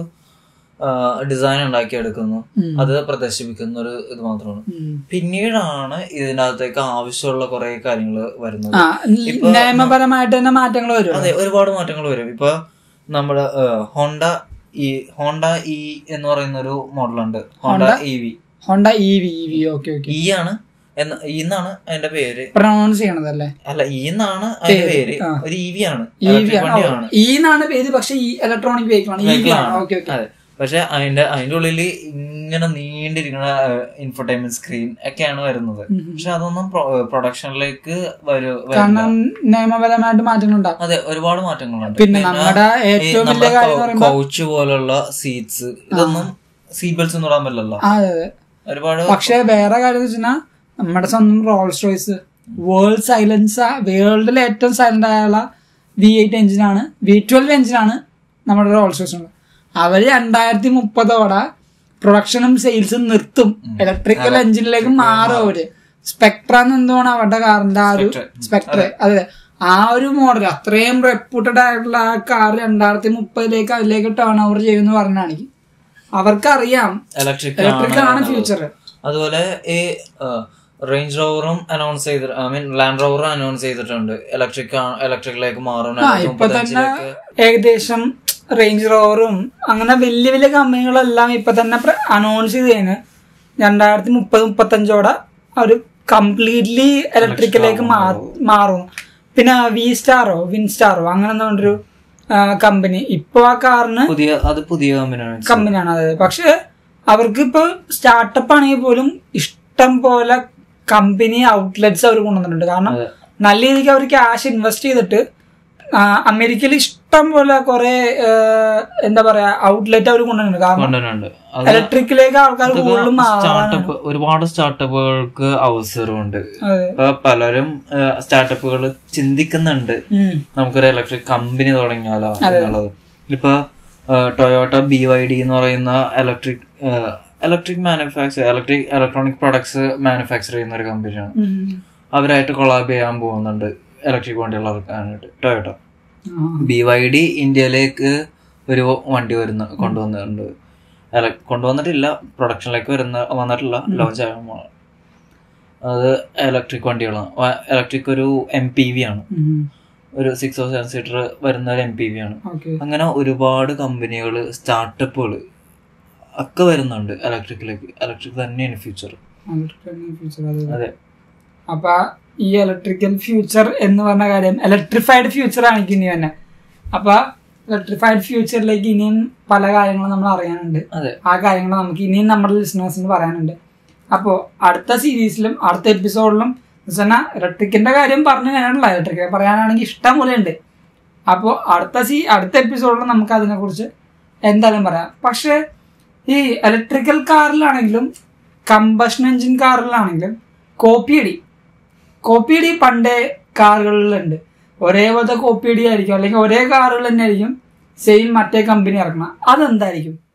Speaker 3: ഡിസൈൻ ഉണ്ടാക്കിയെടുക്കുന്നു
Speaker 1: ഉം.
Speaker 3: അത് പ്രദർശിപ്പിക്കുന്ന ഒരു ഇത് മാത്രമാണ്
Speaker 1: ഉം.
Speaker 3: പിന്നീടാണ് ഇതിനകത്തേക്ക് ആവശ്യമുള്ള കുറെ കാര്യങ്ങൾ വരുന്നത്
Speaker 1: ആ നിയമപരമായിട്ട് തന്നെ മാറ്റങ്ങൾ വരും
Speaker 3: അതെ ഒരുപാട് മാറ്റങ്ങൾ വരും ഇപ്പൊ നമ്മുടെ ഹോണ്ട ഈ ഹോണ്ട ഇ എന്ന് പറയുന്ന ഒരു മോഡലുണ്ട് Honda E V
Speaker 1: Honda E V E V okay okay
Speaker 3: E ആണ് എന്ന ഇ എന്നാണ് അതിന്റെ പേര്
Speaker 1: പ്രൊണൗൺസ് ചെയ്യണതല്ലേ
Speaker 3: അല്ല ഇ എന്നാണ് അതിന്റെ പേര്
Speaker 1: ആ.
Speaker 3: ഒരു ഇ വി ആണ്
Speaker 1: ഇ വി
Speaker 3: Electric
Speaker 1: ആണ്
Speaker 3: വണ്ടിയാണ്
Speaker 1: ഇ എന്നാണ് പേര് പക്ഷെ ഈ ഇലക്ട്രോണിക് വെഹിക്കിൾ ആണ് ഇ വി
Speaker 3: Vehicle
Speaker 1: ആണ്
Speaker 3: ആണ്.
Speaker 1: ഓക്കെ ഓക്കെ
Speaker 3: അതെ പക്ഷെ അതിന്റെ അതിന്റെ ഉള്ളിൽ ഇങ്ങനെ നീണ്ടിരിക്കുന്ന ഇൻഫർടൈൻമെന്റ് സ്ക്രീൻ ഒക്കെയാണ് വരുന്നത് പക്ഷെ അതൊന്നും പ്രൊഡക്ഷനിലേക്ക് വരു വരില്ല.
Speaker 1: കാരണം നിയമപരമായിട്ട് മാറ്റങ്ങൾ ഉണ്ടാവും
Speaker 3: അതെ ഒരുപാട് മാറ്റങ്ങളുണ്ട്
Speaker 1: പിന്നെ നമ്മുടെ ഏറ്റവും വലിയ കാര്യം എന്ന് പറയുമ്പോ
Speaker 3: കൗച്ച് പോലുള്ള സീറ്റ്സ് ഇതൊന്നും സീറ്റ് ബെൽറ്റ്സ് ഒന്നും ഇടാൻ പറ്റില്ലല്ലോ
Speaker 1: ആ, അതെ അതെ
Speaker 3: ഒരുപാട്
Speaker 1: പക്ഷെ വേറെ കാര്യം എന്ന് വെച്ചാൽ നമ്മുടെ സ്വന്തം റോൾസ് റോയ്സ് വേൾഡ് സൈലൻസ് വേൾഡിലെ ഏറ്റവും സൈലന്റ് ആയുള്ള വി എയ്റ്റ് എഞ്ചിനാണ് വി ട്വൽവ് എഞ്ചിനാണ് നമ്മുടെ റോൾസ് റോയ്സ് ഉള്ളത് അവര് രണ്ടായിരത്തി മുപ്പതോടെ പ്രൊഡക്ഷനും സെയിൽസും നിർത്തും ഇലക്ട്രിക്കൽ എഞ്ചിനിലേക്ക് മാറും അവര് സ്പെക്ട്ര എന്തുമാണ് അവരുടെ കാറിന്റെ ആ ഒരു സ്പെക്ട്ര അതെ ആ ഒരു മോഡൽ അത്രയും റെപ്യൂട്ടഡ് ആയിട്ടുള്ള ആ കാർ രണ്ടായിരത്തി മുപ്പതിലേക്ക് അതിലേക്ക് ടേൺ ഓവർ ചെയ്യുമെന്ന് പറഞ്ഞാണെങ്കിൽ അവർക്കറിയാം
Speaker 3: ഇലക്ട്രിക്
Speaker 1: ഇലക്ട്രിക് ആണ് ഫ്യൂച്ചർ
Speaker 3: അതുപോലെ ഈ റേഞ്ച് റോവറും അനൗൺസ് ചെയ്ത് ഐ മീൻ ലാൻഡ് റോവറും അനൗൺസ് ചെയ്തിട്ടുണ്ട് ഇലക്ട്രിക് ഇലക്ട്രിക്കിലേക്ക് മാറും
Speaker 1: ആ ഇപ്പൊ തന്നെ ഏകദേശം റേഞ്ച് റോവറും അങ്ങനെ വലിയ വലിയ കമ്പനികളെല്ലാം ഇപ്പൊ തന്നെ അനൗൺസ് ചെയ്ത് കഴിഞ്ഞ് രണ്ടായിരത്തി മുപ്പത് മുപ്പത്തഞ്ചോടെ ഒരു കംപ്ലീറ്റ്ലി ഇലക്ട്രിക്കിലേക്ക് മാറും പിന്നെ വി സ്റ്റാറോ വിൻ സ്റ്റാറോ അങ്ങനെ എന്താ പറഞ്ഞൊരു കമ്പനി ഇപ്പൊ ആ കാറിന്
Speaker 3: പുതിയ അത് പുതിയ കമ്പനിയാണ്
Speaker 1: കമ്പനിയാണ് അത് പക്ഷെ അവർക്ക് ഇപ്പൊ സ്റ്റാർട്ടപ്പ് ആണെങ്കിൽ പോലും ഇഷ്ടം പോലെ കമ്പനി ഔട്ട്ലെറ്റ്സ് അവർ കൊണ്ടുവന്നിട്ടുണ്ട് കാരണം
Speaker 3: അതെ.
Speaker 1: നല്ല രീതിക്ക് അവർ ക്യാഷ് ഇൻവെസ്റ്റ് ചെയ്തിട്ട് ആ, അമേരിക്കയിൽ ഇഷ്ടം പോലെ കുറെ എന്താ പറയാ ഔട്ട്ലെറ്റ് അവർ കൊണ്ടുവന്നിട്ടുണ്ട് കാരണം
Speaker 3: കൊണ്ടുവരുന്നുണ്ട് അത്
Speaker 1: ഇലക്ട്രിക്കിലേക്ക് ആൾക്കാർ കൂടുതലും മാറാനാണ്
Speaker 3: സ്റ്റാർട്ടപ്പ് ഒരുപാട് സ്റ്റാർട്ടപ്പുകൾക്ക് അവസരമുണ്ട്
Speaker 1: അതെ
Speaker 3: ഇപ്പൊ പലരും സ്റ്റാർട്ടപ്പുകൾ ചിന്തിക്കുന്നുണ്ട്
Speaker 1: ഉം.
Speaker 3: നമുക്കൊരു ഇലക്ട്രിക് കമ്പനി തുടങ്ങിയാലോ എന്നുള്ളത് ഇപ്പൊ ടൊയോട്ട ബി വൈ ഡി എന്ന് പറയുന്ന electric electric manufacture electric electronic products manufacture ചെയ്യുന്ന ഒരു കമ്പനിയാണ്
Speaker 1: ഉം.
Speaker 3: അവരായിട്ട് കൊളാബ് ചെയ്യാൻ പോകുന്നുണ്ട് ഇലക്ട്രിക് വണ്ടികൾ ഇറക്കാനായിട്ട് ടൊയോട്ട
Speaker 1: ആ.
Speaker 3: ബി വൈ ഡി ഇന്ത്യയിലേക്ക് ഒരു വണ്ടി വരുന്ന കൊണ്ടുവന്നിട്ടുണ്ട് അല്ല കൊണ്ടുവന്നിട്ടില്ല പ്രൊഡക്ഷനിലേക്ക് വരുന്ന വന്നിട്ടില്ല ലോഞ്ച് ആകാൻ പോകണം അത് ഇലക്ട്രിക് വണ്ടികളാണ് ഇലക്ട്രിക് ഒരു എം പി വി ആണ്
Speaker 1: ഉം.
Speaker 3: ഒരു സിക്സ് ഓ സെവൻ സീറ്റർ വരുന്ന ഒരു എം പി വി ആണ്
Speaker 1: ഓക്കെ
Speaker 3: അങ്ങനെ ഒരുപാട് കമ്പനികൾ സ്റ്റാർട്ടപ്പുകൾ ഒക്കെ വരുന്നുണ്ട് ഇലക്ട്രിക്കിലേക്ക് ഇലക്ട്രിക് തന്നെയാണ് ഫ്യൂച്ചർ
Speaker 1: ഫ്യൂച്ചർ അതെ
Speaker 3: അതെ
Speaker 1: അപ്പൊ ഈ ഇലക്ട്രിക്കൽ ഫ്യൂച്ചർ എന്ന് പറഞ്ഞ കാര്യം ഇലക്ട്രിഫൈഡ് ഫ്യൂച്ചർ ആണ് ഇനി തന്നെ അപ്പൊ ഇലക്ട്രിഫൈഡ് ഫ്യൂച്ചറിലേക്ക് ഇനിയും പല കാര്യങ്ങളും നമ്മൾ അറിയാനുണ്ട്
Speaker 3: അതെ
Speaker 1: ആ കാര്യങ്ങൾ നമുക്ക് ഇനിയും നമ്മുടെ ലിസണേഴ്സിന് പറയാനുണ്ട് അപ്പോൾ അടുത്ത സീരീസിലും അടുത്ത എപ്പിസോഡിലും വെച്ചാൽ ഇലക്ട്രിക്കിന്റെ കാര്യം പറഞ്ഞു കഴിഞ്ഞാണല്ലോ ഇലക്ട്രിക്കിനെ പറയാനാണെങ്കിൽ ഇഷ്ടം പോലെ ഉണ്ട് അപ്പോൾ അടുത്ത സീ അടുത്ത എപ്പിസോഡിൽ നമുക്ക് അതിനെക്കുറിച്ച് എന്തായാലും പറയാം പക്ഷേ ഈ ഇലക്ട്രിക്കൽ കാറിലാണെങ്കിലും കമ്പഷൻ എഞ്ചിൻ കാറിലാണെങ്കിലും കോപ്പിയടി കോപ്പിയടി പണ്ടേ കാറുകളിലുണ്ട് ഒരേപോലത്തെ കോപ്പിയടി ആയിരിക്കും അല്ലെങ്കിൽ ഒരേ കാറുകൾ തന്നെ ആയിരിക്കും സെയിം മറ്റേ കമ്പനി ഇറക്കണം അതെന്തായിരിക്കും